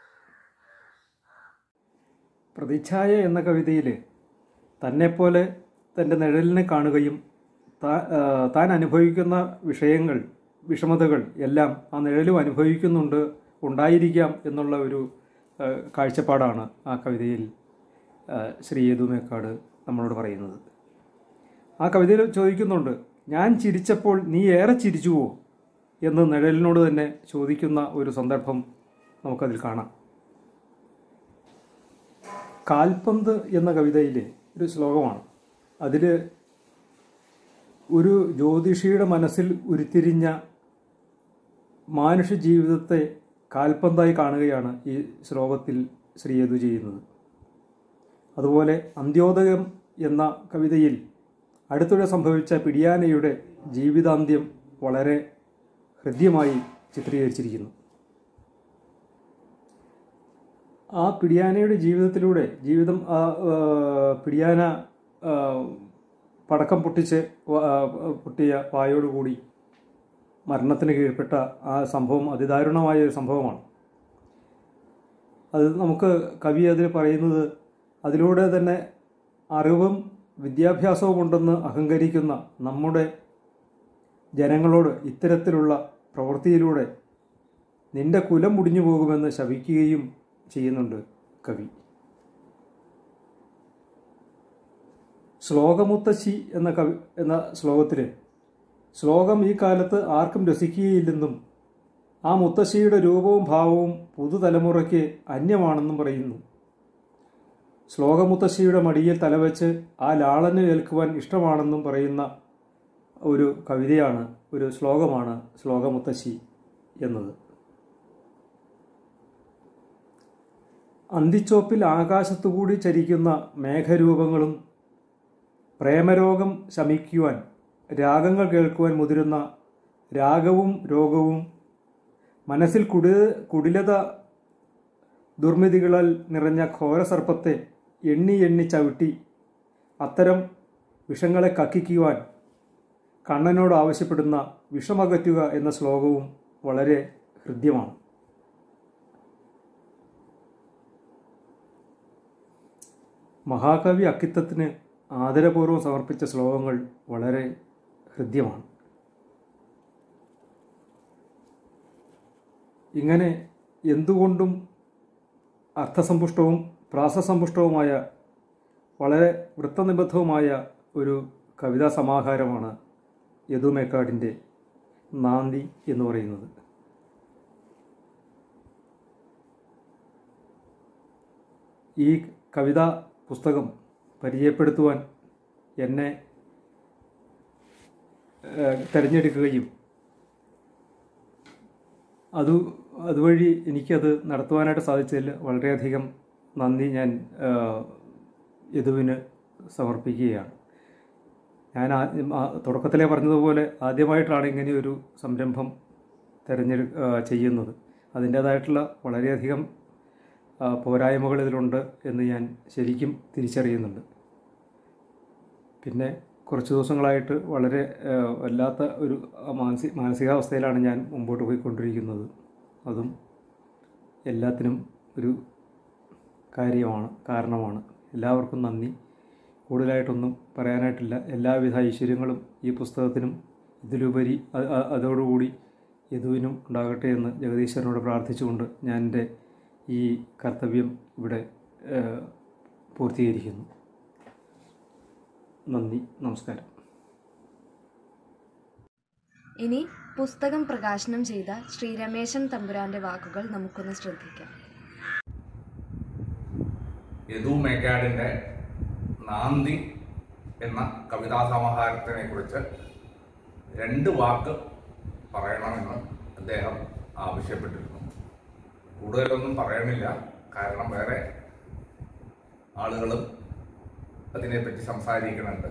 പ്രതിച്ഛായ എന്ന കവിതയിൽ തന്നെപ്പോലെ തൻ്റെ നിഴലിനെ കാണുകയും താ- ആ, താൻ അനുഭവിക്കുന്ന വിഷയങ്ങൾ വിഷമതകൾ എല്ലാം ആ നിഴലും അനുഭവിക്കുന്നുണ്ട് ഉണ്ടായിരിക്കാം എന്നുള്ള ഒരു ആ, കാഴ്ചപ്പാടാണ് ആ കവിതയിൽ ആ, ശ്രീ യദുമേക്കാട് നമ്മളോട് പറയുന്നത് ആ കവിതയിൽ ചോദിക്കുന്നുണ്ട് ഞാൻ ചിരിച്ചപ്പോൾ നീ ഏറെ ചിരിച്ചുവോ എന്ന് നിഴലിനോട് തന്നെ ചോദിക്കുന്ന ഒരു സന്ദർഭം നമുക്കതിൽ കാണാം കാൽപന്ത് എന്ന കവിതയിലെ ഒരു ശ്ലോകമാണ് അതിൽ ഒരു ജ്യോതിഷിയുടെ മനസ്സിൽ ഉരുത്തിരിഞ്ഞ മാനുഷ്യ ജീവിതത്തെ കാൽപന്തായി കാണുകയാണ് ഈ ശ്ലോകത്തിൽ ശ്രീയതു ചെയ്യുന്നത് അതുപോലെ അന്ത്യോദയം എന്ന കവിതയിൽ അടുത്തിടെ സംഭവിച്ച പിടിയാനയുടെ ജീവിതാന്ത്യം വളരെ ഹൃദ്യമായി ചിത്രീകരിച്ചിരിക്കുന്നു ആ പിടിയാനയുടെ ജീവിതത്തിലൂടെ ജീവിതം ആ ആ, പിടിയാന ആ, പടക്കം പൊട്ടിച്ച് വ- ആ, പൊട്ടിയ വായോടുകൂടി മരണത്തിന് കീഴ്പ്പെട്ട ആ സംഭവം അതിദാരുണമായ ഒരു സംഭവമാണ് അത് നമുക്ക് കവി അതിൽ പറയുന്നത് അതിലൂടെ തന്നെ അറിവും വിദ്യാഭ്യാസവും ഉണ്ടെന്ന് അഹങ്കരിക്കുന്ന നമ്മുടെ ജനങ്ങളോട് ഇത്തരത്തിലുള്ള പ്രവൃത്തിയിലൂടെ നിന്റെ കുലം മുടിഞ്ഞു പോകുമെന്ന് ശപിക്കുകയും ചെയ്യുന്നുണ്ട് കവി ശ്ലോകമുത്തശ്ശി എന്ന കവി എന്ന ശ്ലോകത്തിൽ ശ്ലോകം ഈ കാലത്ത് ആർക്കും രസിക്കുകയില്ലെന്നും ആ മുത്തശ്ശിയുടെ രൂപവും ഭാവവും പുതുതലമുറയ്ക്ക് അന്യമാണെന്നും പറയുന്നു ശ്ലോകമുത്തശ്ശിയുടെ മടിയിൽ തലവെച്ച് ആ ലാളന് ഏൽക്കുവാൻ ഇഷ്ടമാണെന്നും പറയുന്ന ഒരു കവിതയാണ് ഒരു ശ്ലോകമാണ് ശ്ലോകമുത്തശ്ശി എന്നത് അന്തിച്ചോപ്പിൽ ആകാശത്തുകൂടി ചരിക്കുന്ന മേഘരൂപങ്ങളും പ്രേമരോഗം ശമിക്കുവാൻ രാഗങ്ങൾ കേൾക്കുവാൻ മുതിരുന്ന രാഗവും രോഗവും മനസ്സിൽ കുടി കുടിലത ദുർമിതികളാൽ നിറഞ്ഞ ഘോരസർപ്പത്തെ എണ്ണി എണ്ണി ചവിട്ടി അത്തരം വിഷങ്ങളെ കക്കിക്കുവാൻ കണ്ണനോട് ആവശ്യപ്പെടുന്ന വിഷമകറ്റുക എന്ന ശ്ലോകവും വളരെ ഹൃദ്യമാണ് മഹാകവി അക്കിത്തത്തിന് ആദരപൂർവ്വം സമർപ്പിച്ച ശ്ലോകങ്ങൾ വളരെ ഹൃദ്യമാണ് ഇങ്ങനെ എന്തുകൊണ്ടും അർത്ഥസമ്പുഷ്ടവും പ്രാസസമ്പുഷ്ടവുമായ വളരെ വൃത്തനിബദ്ധവുമായ ഒരു കവിതാ സമാഹാരമാണ് യദുമേക്കാടിൻ്റെ നാന്തി എന്ന് പറയുന്നത് ഈ കവിതാ പുസ്തകം പരിചയപ്പെടുത്തുവാൻ എന്നെ ഏഹ്, തിരഞ്ഞെടുക്കുകയും അത് അതുവഴി എനിക്കത് നടത്തുവാനായിട്ട് സാധിച്ചതിൽ വളരെയധികം നന്ദി ഞാൻ ഏഹ്, യദുവിന് സമർപ്പിക്കുകയാണ് ഞാൻ ആദ്യം ആ- തുടക്കത്തിലേ പറഞ്ഞതുപോലെ ആദ്യമായിട്ടാണ് ഇങ്ങനെയൊരു സംരംഭം തിരഞ്ഞെടു ഏഹ്, ചെയ്യുന്നത് അതിൻ്റേതായിട്ടുള്ള വളരെയധികം ആ, പോരായ്മകൾ ഇതിലുണ്ട് എന്ന് ഞാൻ ശരിക്കും തിരിച്ചറിയുന്നുണ്ട് പിന്നെ കുറച്ച് ദിവസങ്ങളായിട്ട് വളരെ ഏഹ്, വല്ലാത്ത ഒരു മാനസി മാനസികാവസ്ഥയിലാണ് ഞാൻ മുമ്പോട്ട് പോയിക്കൊണ്ടിരിക്കുന്നത് അതും എല്ലാത്തിനും ഒരു കാര്യമാണ് കാരണമാണ് എല്ലാവർക്കും നന്ദി കൂടുതലായിട്ടൊന്നും പറയാനായിട്ടില്ല എല്ലാവിധ ഐശ്വര്യങ്ങളും ഈ പുസ്തകത്തിനും ഇതിലുപരി അ- അ- അതോടുകൂടി യദുവിനും ഉണ്ടാകട്ടെ എന്ന് ജഗദീശ്വരനോട് പ്രാർത്ഥിച്ചുകൊണ്ട് ഞാൻ എൻ്റെ ഈ കർത്തവ്യം ഇവിടെ ഏഹ്, പൂർത്തീകരിക്കുന്നു നന്ദി നമസ്കാരം ഇനി പുസ്തകം പ്രകാശനം ചെയ്ത ശ്രീ രമേശൻ തമ്പുരാന്റെ വാക്കുകൾ നമുക്കൊന്ന് ശ്രദ്ധിക്കാം യദു മേക്കാടിൻ്റെ നാന്തി എന്ന കവിതാ സമാഹാരത്തിനെ കുറിച്ച് രണ്ട് വാക്ക് പറയണമെന്ന് അദ്ദേഹം ആവശ്യപ്പെട്ടിരുന്നു കൂടുതലൊന്നും പറയണില്ല കാരണം വേറെ ആളുകളും അതിനെപ്പറ്റി സംസാരിക്കുന്നുണ്ട്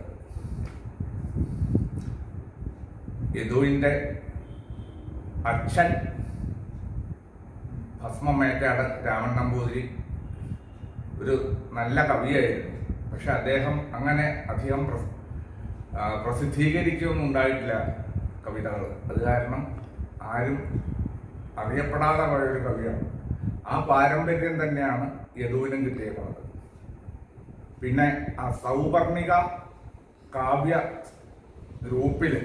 യദുവിൻ്റെ അച്ഛൻ ഭസ്മമേക്കാട് രാമൻ നമ്പൂതിരി ഒരു നല്ല കവിയായിരുന്നു പക്ഷെ അദ്ദേഹം അങ്ങനെ അധികം പ്രസ്- ആ, പ്രസിദ്ധീകരിക്കുകയൊന്നും ഉണ്ടായിട്ടില്ല കവിതകൾ അത് കാരണം ആരും അറിയപ്പെടാതെ പോയൊരു കവിയാണ് ആ പാരമ്പര്യം തന്നെയാണ് യദുവിനും കിട്ടിയേക്കുന്നത് പിന്നെ ആ സൗവർണിക കാവ്യ ഗ്രൂപ്പിൽ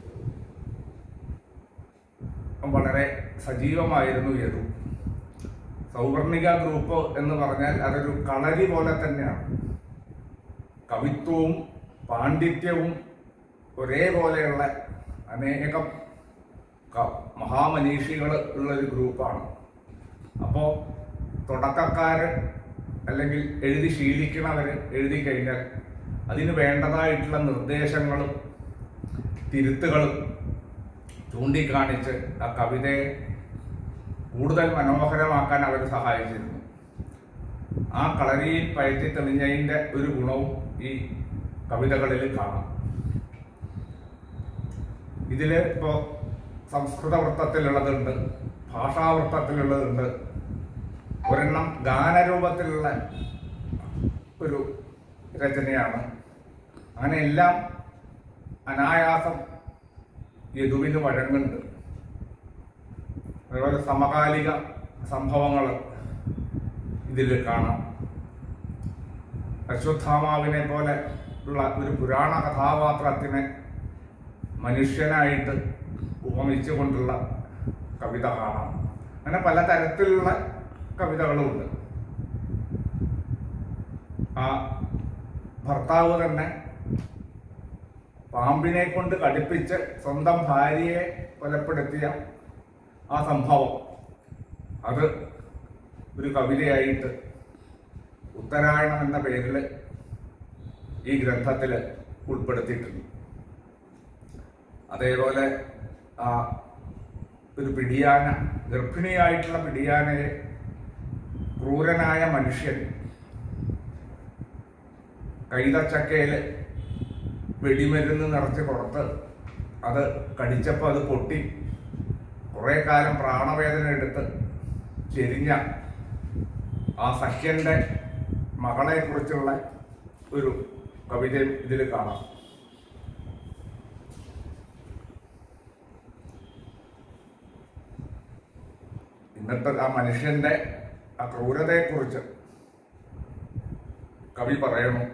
വളരെ സജീവമായിരുന്നു യദു സൗവർണിക ഗ്രൂപ്പ് എന്ന് പറഞ്ഞാൽ അതൊരു കളരി പോലെ തന്നെയാണ് കവിത്വവും പാണ്ഡിത്യവും ഒരേപോലെയുള്ള അനേകം ക- മഹാമനീഷികൾ ഉള്ളൊരു ഗ്രൂപ്പാണ് അപ്പോൾ തുടക്കക്കാർ അല്ലെങ്കിൽ എഴുതി ശീലിക്കണവർ എഴുതി കഴിഞ്ഞാൽ അതിന് വേണ്ടതായിട്ടുള്ള നിർദ്ദേശങ്ങളും തിരുത്തുകളും ചൂണ്ടിക്കാണിച്ച് ആ കവിതയെ കൂടുതൽ മനോഹരമാക്കാൻ അവർ സഹായിച്ചിരുന്നു ആ കളരിയിൽ പയറ്റി തെളിഞ്ഞതിൻ്റെ ഒരു ഗുണവും ഈ കവിതകളിൽ കാണാം ഇതിൽ ഇപ്പോൾ സംസ്കൃത വൃത്തത്തിലുള്ളതുണ്ട് ഭാഷാവൃത്തത്തിലുള്ളതുണ്ട് ഒരെണ്ണം ഗാനരൂപത്തിലുള്ള ഒരു രചനയാണ് അങ്ങനെ എല്ലാം അനായാസം യദുവിന് വഴങ്ങുന്നുണ്ട് അതുപോലെ സമകാലിക സംഭവങ്ങൾ ഇതിൽ കാണാം അശ്വത്ഥാമാവിനെ പോലെ ഉള്ള ഒരു പുരാണ കഥാപാത്രത്തിനെ മനുഷ്യനായിട്ട് ഉപമിച്ചുകൊണ്ടുള്ള കവിത കാണാം അങ്ങനെ പലതരത്തിലുള്ള കവിതകളുമുണ്ട് ആ ഭർത്താവ് തന്നെ പാമ്പിനെ കൊണ്ട് കടിപ്പിച്ച് സ്വന്തം ഭാര്യയെ കൊലപ്പെടുത്തിയ ആ സംഭവം അത് ഒരു കവിതയായിട്ട് ഉത്തരായണം എന്ന പേരിൽ ഈ ഗ്രന്ഥത്തിൽ ഉൾപ്പെടുത്തിയിട്ടുണ്ട് അതേപോലെ ആ ഒരു പിടിയാന ഗർഭിണിയായിട്ടുള്ള പിടിയാനയെ ക്രൂരനായ മനുഷ്യൻ കൈതച്ചക്കയിൽ വെടിമരുന്ന് നിറച്ച് കൊടുത്ത് അത് കടിച്ചപ്പോൾ അത് പൊട്ടി കുറേ കാലം പ്രാണവേദന എടുത്ത് ചെരിഞ്ഞ ആ സഖ്യന്റെ മകളെ കുറിച്ചുള്ള ഒരു കവിതയും ഇതിൽ കാണാം ഇന്നത്തെ ആ മനുഷ്യന്റെ ആ ക്രൂരതയെക്കുറിച്ച് കവി പറയണു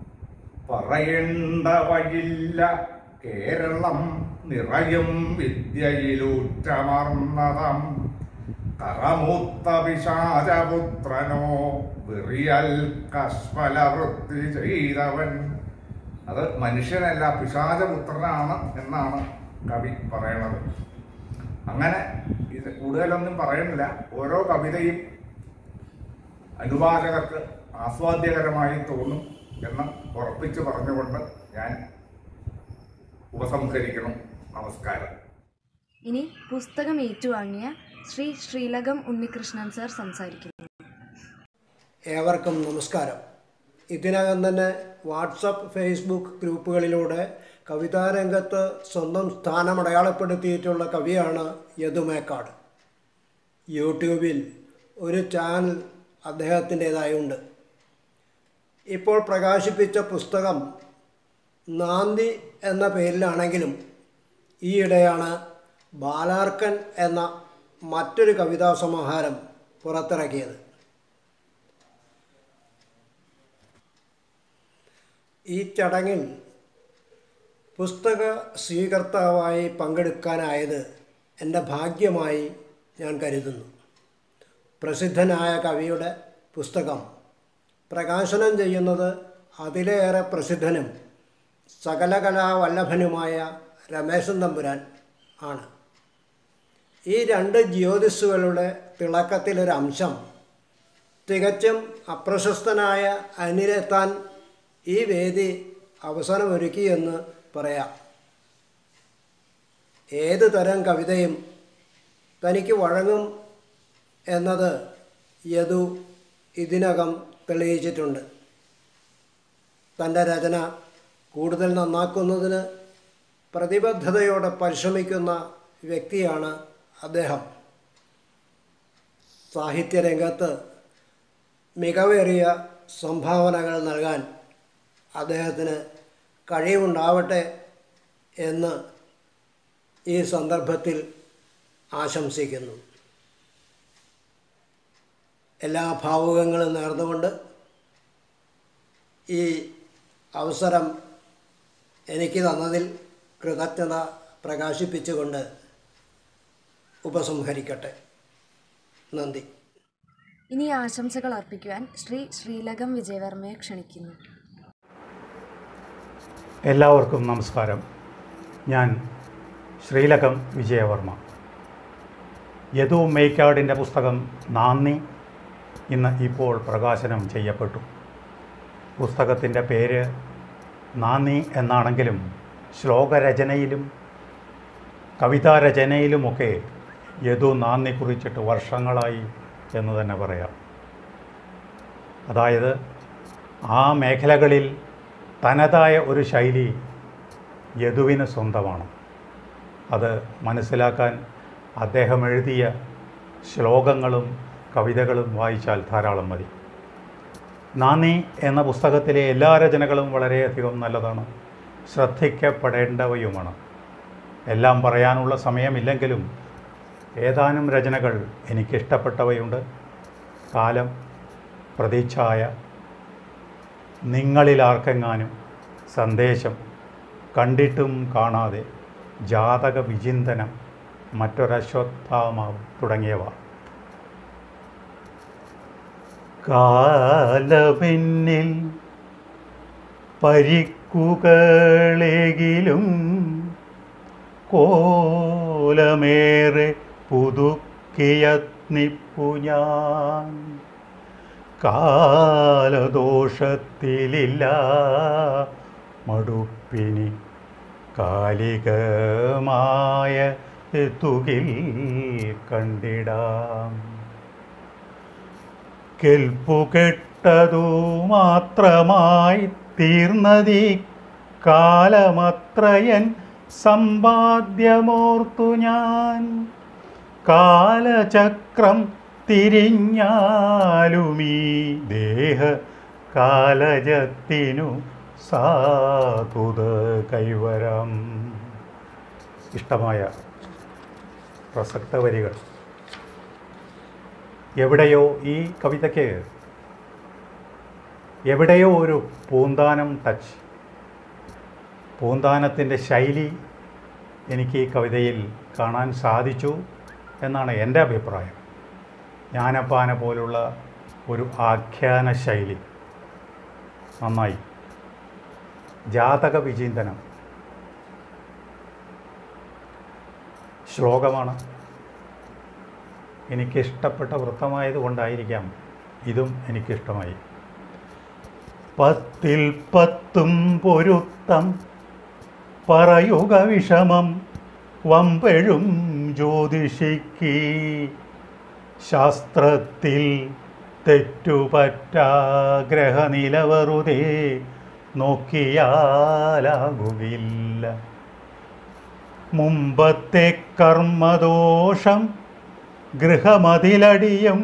പറയേണ്ടവയില്ല കേരളം നിറയും വിദ്യയിലൂറ്റമർന്നതം കറമൂത്ത പിശാചപുത്രനോ വെറിയൽ കശ്മല വൃത്തി ചെയ്തവൻ അത് മനുഷ്യനല്ല പിശാചപുത്രനാണ് എന്നാണ് കവി പറയണത് അങ്ങനെ ഇത് കൂടുതലൊന്നും പറയുന്നില്ല ഓരോ കവിതയും അനുവാചകർക്ക് ആസ്വാദ്യകരമായി തോന്നും എന്ന് ഉറപ്പിച്ചു പറഞ്ഞുകൊണ്ട് ഞാൻ ഉപസംഹരിക്കണം നമസ്കാരം ഇനി പുസ്തകം ഏറ്റുവാങ്ങിയ ശ്രീ ശ്രീലകം ഉണ്ണികൃഷ്ണൻ സർ സംസാരിക്കുന്നു ഏവർക്കും നമസ്കാരം ഇതിനകം തന്നെ വാട്സപ്പ് ഫേസ്ബുക്ക് ഗ്രൂപ്പുകളിലൂടെ കവിതാരംഗത്ത് സ്വന്തം സ്ഥാനം അടയാളപ്പെടുത്തിയിട്ടുള്ള കവിയാണ് യദുമേക്കാട് യൂട്യൂബിൽ ഒരു ചാനൽ അദ്ദേഹത്തിൻ്റേതായുണ്ട് ഇപ്പോൾ പ്രകാശിപ്പിച്ച പുസ്തകം നാന്തി എന്ന പേരിലാണെങ്കിലും ഈയിടെയാണ് ബാലാർക്കൻ എന്ന മറ്റൊരു കവിതാ സമാഹാരം പുറത്തിറക്കിയത് ഈ ചടങ്ങിൽ പുസ്തക സ്വീകർത്താവായി പങ്കെടുക്കാനായത് എൻ്റെ ഭാഗ്യമായി ഞാൻ കരുതുന്നു പ്രസിദ്ധനായ കവിയുടെ പുസ്തകം പ്രകാശനം ചെയ്യുന്നത് അതിലേറെ പ്രസിദ്ധനും സകലകലാവല്ലഭനുമായ രമേശൻ തമ്പുരാൻ ആണ് ഈ രണ്ട് ജ്യോതിഷുകളുടെ തിളക്കത്തിലൊരു അംശം തികച്ചും അപ്രശസ്തനായ അനിലെത്താൻ ഈ വേദി അവസരമൊരുക്കിയെന്ന് പറയാം ഏത് തരം കവിതയും തനിക്ക് വഴങ്ങും എന്നത് യദു ഇതിനകം തെളിയിച്ചിട്ടുണ്ട് തൻ്റെ രചന കൂടുതൽ നന്നാക്കുന്നതിന് പ്രതിബദ്ധതയോടെ പരിശ്രമിക്കുന്ന വ്യക്തിയാണ് അദ്ദേഹം സാഹിത്യരംഗത്ത് മികവേറിയ സംഭാവനകൾ നൽകാൻ അദ്ദേഹത്തിന് കഴിവുണ്ടാവട്ടെ എന്ന് ഈ സന്ദർഭത്തിൽ ആശംസിക്കുന്നു എല്ലാ ഭാവുകങ്ങളും നേർന്നുകൊണ്ട് ഈ അവസരം എനിക്ക് തന്നതിൽ കൃതജ്ഞത പ്രകാശിപ്പിച്ചുകൊണ്ട് ഉപസംഹരിക്കട്ടെ നന്ദി ഇനി ആശംസകൾ അർപ്പിക്കുവാൻ ശ്രീ ശ്രീലകം വിജയവർമ്മയെ ക്ഷണിക്കുന്നു എല്ലാവർക്കും നമസ്കാരം ഞാൻ ശ്രീലകം വിജയവർമ്മ യദു മേക്കാടിൻ്റെ പുസ്തകം നാന്ദി ഇന്ന് ഇപ്പോൾ പ്രകാശനം ചെയ്യപ്പെട്ടു പുസ്തകത്തിൻ്റെ പേര് നാന്ദി എന്നാണെങ്കിലും ശ്ലോകരചനയിലും കവിതാരചനയിലുമൊക്കെ യദു നാന്ദി കുറിച്ചിട്ട് വർഷങ്ങളായി എന്ന് തന്നെ പറയാം അതായത് ആ മേഖലകളിൽ തനതായ ഒരു ശൈലി യദുവിന് സ്വന്തമാണ് അത് മനസ്സിലാക്കാൻ അദ്ദേഹം എഴുതിയ ശ്ലോകങ്ങളും കവിതകളും വായിച്ചാൽ ധാരാളം മതി നാന്ദി എന്ന പുസ്തകത്തിലെ എല്ലാ രചനകളും വളരെയധികം നല്ലതാണ് ശ്രദ്ധിക്കപ്പെടേണ്ടവയുമാണ് എല്ലാം പറയാനുള്ള സമയമില്ലെങ്കിലും ഏതാനും രചനകൾ എനിക്കിഷ്ടപ്പെട്ടവയുണ്ട് കാലം പ്രതീച്ഛായ നിങ്ങളിൽ ആർക്കെങ്ങാനും സന്ദേശം കണ്ടിട്ടും കാണാതെ ജാതക വിചിന്തനം മറ്റൊരശ്വത്ഥാമാവ് തുടങ്ങിയവ കാലമെന്നിൽ പരിക്കുകളെങ്കിലും കോലമേറെ പുതുക്കിയത്നിപ്പു ഞാൻ കാലദോഷത്തിലില്ല മടുപ്പിനി കാലികമായ തുകിൽ കണ്ടിടാം കെൽപ്പുകെട്ടതു മാത്രമായി തീർന്നതീ കാലമത്രയൻ സമ്പാദ്യമോർത്തു ഞാൻ കാലചക്രം തിരിഞ്ഞാലുമീ ദേഹ കാലജത്തിനു സാധുത കൈവരം ഇഷ്ടമായ പ്രസക്ത വരികൾ എവിടെയോ ഈ കവിതയ്ക്ക് എവിടെയോ ഒരു പൂന്താനം ടച്ച് പൂന്താനത്തിൻ്റെ ശൈലി എനിക്ക് ഈ കവിതയിൽ കാണാൻ സാധിച്ചു എന്നാണ് എൻ്റെ അഭിപ്രായം ജ്ഞാനപ്പാന പോലുള്ള ഒരു ആഖ്യാന ശൈലി നന്നായി ജാതക വിചിന്തനം ശ്ലോകമാണ് എനിക്കിഷ്ടപ്പെട്ട വൃത്തമായത് കൊണ്ടായിരിക്കാം ഇതും എനിക്കിഷ്ടമായി പത്തിൽ പത്തും പൊരുത്തം പറയുക വിഷമം വമ്പഴും ജ്യോതിഷിക്ക് ശാസ്ത്രത്തിൽ തെറ്റുപറ്റാഗ്രഹനില വെറുതെ നോക്കിയാലാകുകില്ല മുമ്പത്തെ കർമ്മദോഷം ഗൃഹമതിലടിയും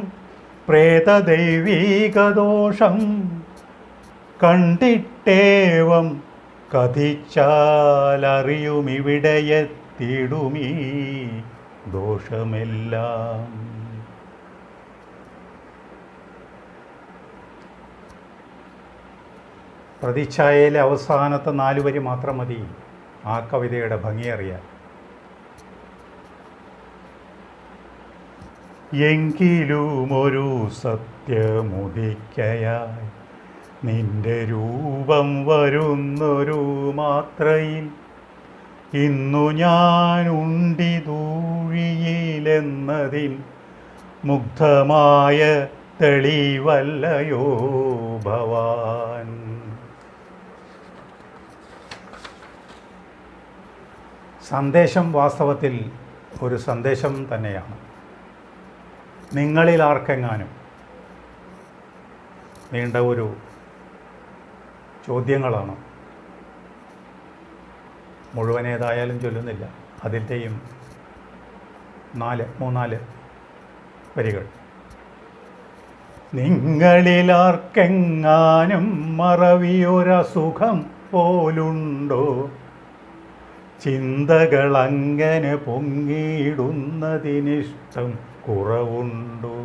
പ്രേതദൈവീകദോഷം കണ്ടിട്ടേവം കഥിച്ചാലറിയുമിവിടെയെത്തിടുമീ ദോഷമെല്ലാം പ്രതിച്ഛായയിലെ അവസാനത്തെ നാല് വരി മാത്രം മതി ആ കവിതയുടെ ഭംഗി അറിയാൻ എങ്കിലുമൊരു സത്യമുദിക്കയായി നിന്റെ രൂപം വരുന്നൊരു മാത്രയിൽ ഇന്നു ഞാൻ ഉണ്ടി ദൂഴിയിലെന്നതിൽ മുഗ്ധമായ തെളിവല്ലയോ ഭവാൻ സന്ദേശം വാസ്തവത്തിൽ ഒരു സന്ദേശം തന്നെയാണ് നിങ്ങളിൽ ആർക്കെങ്ങാനും നീണ്ട ഒരു ചോദ്യങ്ങളാണ് മുഴുവനേതായാലും ചൊല്ലുന്നില്ല അതിൻ്റെയും നാല് മൂന്നാല് വരികൾ നിങ്ങളിലാർക്കെങ്ങാനും മറവിയൊരസുഖം പോലുണ്ടോ ചിന്തകളങ്ങനെ പൊങ്ങിയിടുന്നതിനിഷ്ടം കുറവുണ്ടോ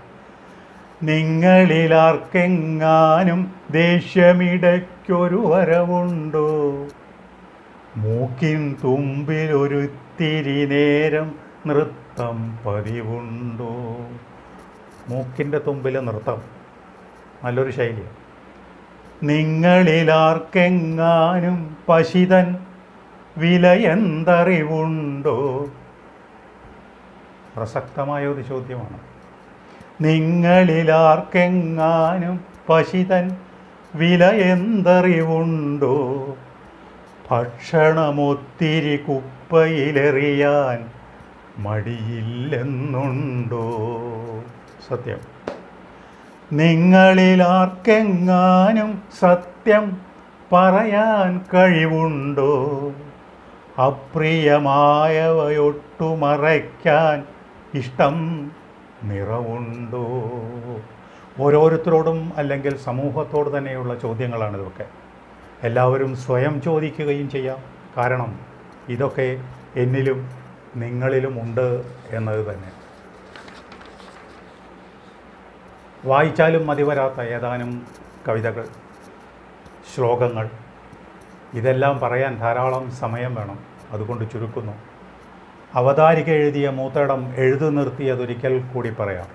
നിങ്ങളിലാർക്കെങ്ങാനും ദേഷ്യമിടയ്ക്കൊരു വരവുണ്ടോ മൂക്കിൻ തുമ്പിലൊരുത്തിരി നേരം നൃത്തം പതിവുണ്ടോ മൂക്കിൻ്റെ തുമ്പിൽ നൃത്തം നല്ലൊരു ശൈലിയാണ് നിങ്ങളിലാർക്കെങ്ങാനും പശിതൻ വിലയെന്തറിവുണ്ടോ പ്രസക്തമായ ഒരു ചോദ്യമാണ് നിങ്ങളിലാർക്കെങ്ങാനും പശിതൻ വിലയെന്തറിവുണ്ടോ ഭക്ഷണമൊത്തിരി കുപ്പയിലെറിയാൻ മടിയില്ലെന്നുണ്ടോ സത്യം നിങ്ങളിലാർക്കെങ്ങാനും സത്യം പറയാൻ കഴിവുണ്ടോ അപ്രിയമായവയൊട്ടു മറയ്ക്കാൻ ഇഷ്ടം നിറവുണ്ടോ ഓരോരുത്തരോടും അല്ലെങ്കിൽ സമൂഹത്തോട് തന്നെയുള്ള ചോദ്യങ്ങളാണ് ഇതൊക്കെ എല്ലാവരും സ്വയം ചോദിക്കുകയും ചെയ്യാം കാരണം ഇതൊക്കെ എന്നിലും നിങ്ങളിലും ഉണ്ട് എന്നത് തന്നെ വായിച്ചാലും മതിവരാത്ത ഏതാനും കവിതകൾ ശ്ലോകങ്ങൾ ഇതെല്ലാം പറയാൻ ധാരാളം സമയം വേണം അതുകൊണ്ട് ചുരുക്കുന്നു അവതാരിക എഴുതിയ മൂത്തടം എഴുതു നിർത്തിയതൊരിക്കൽ കൂടി പറയാം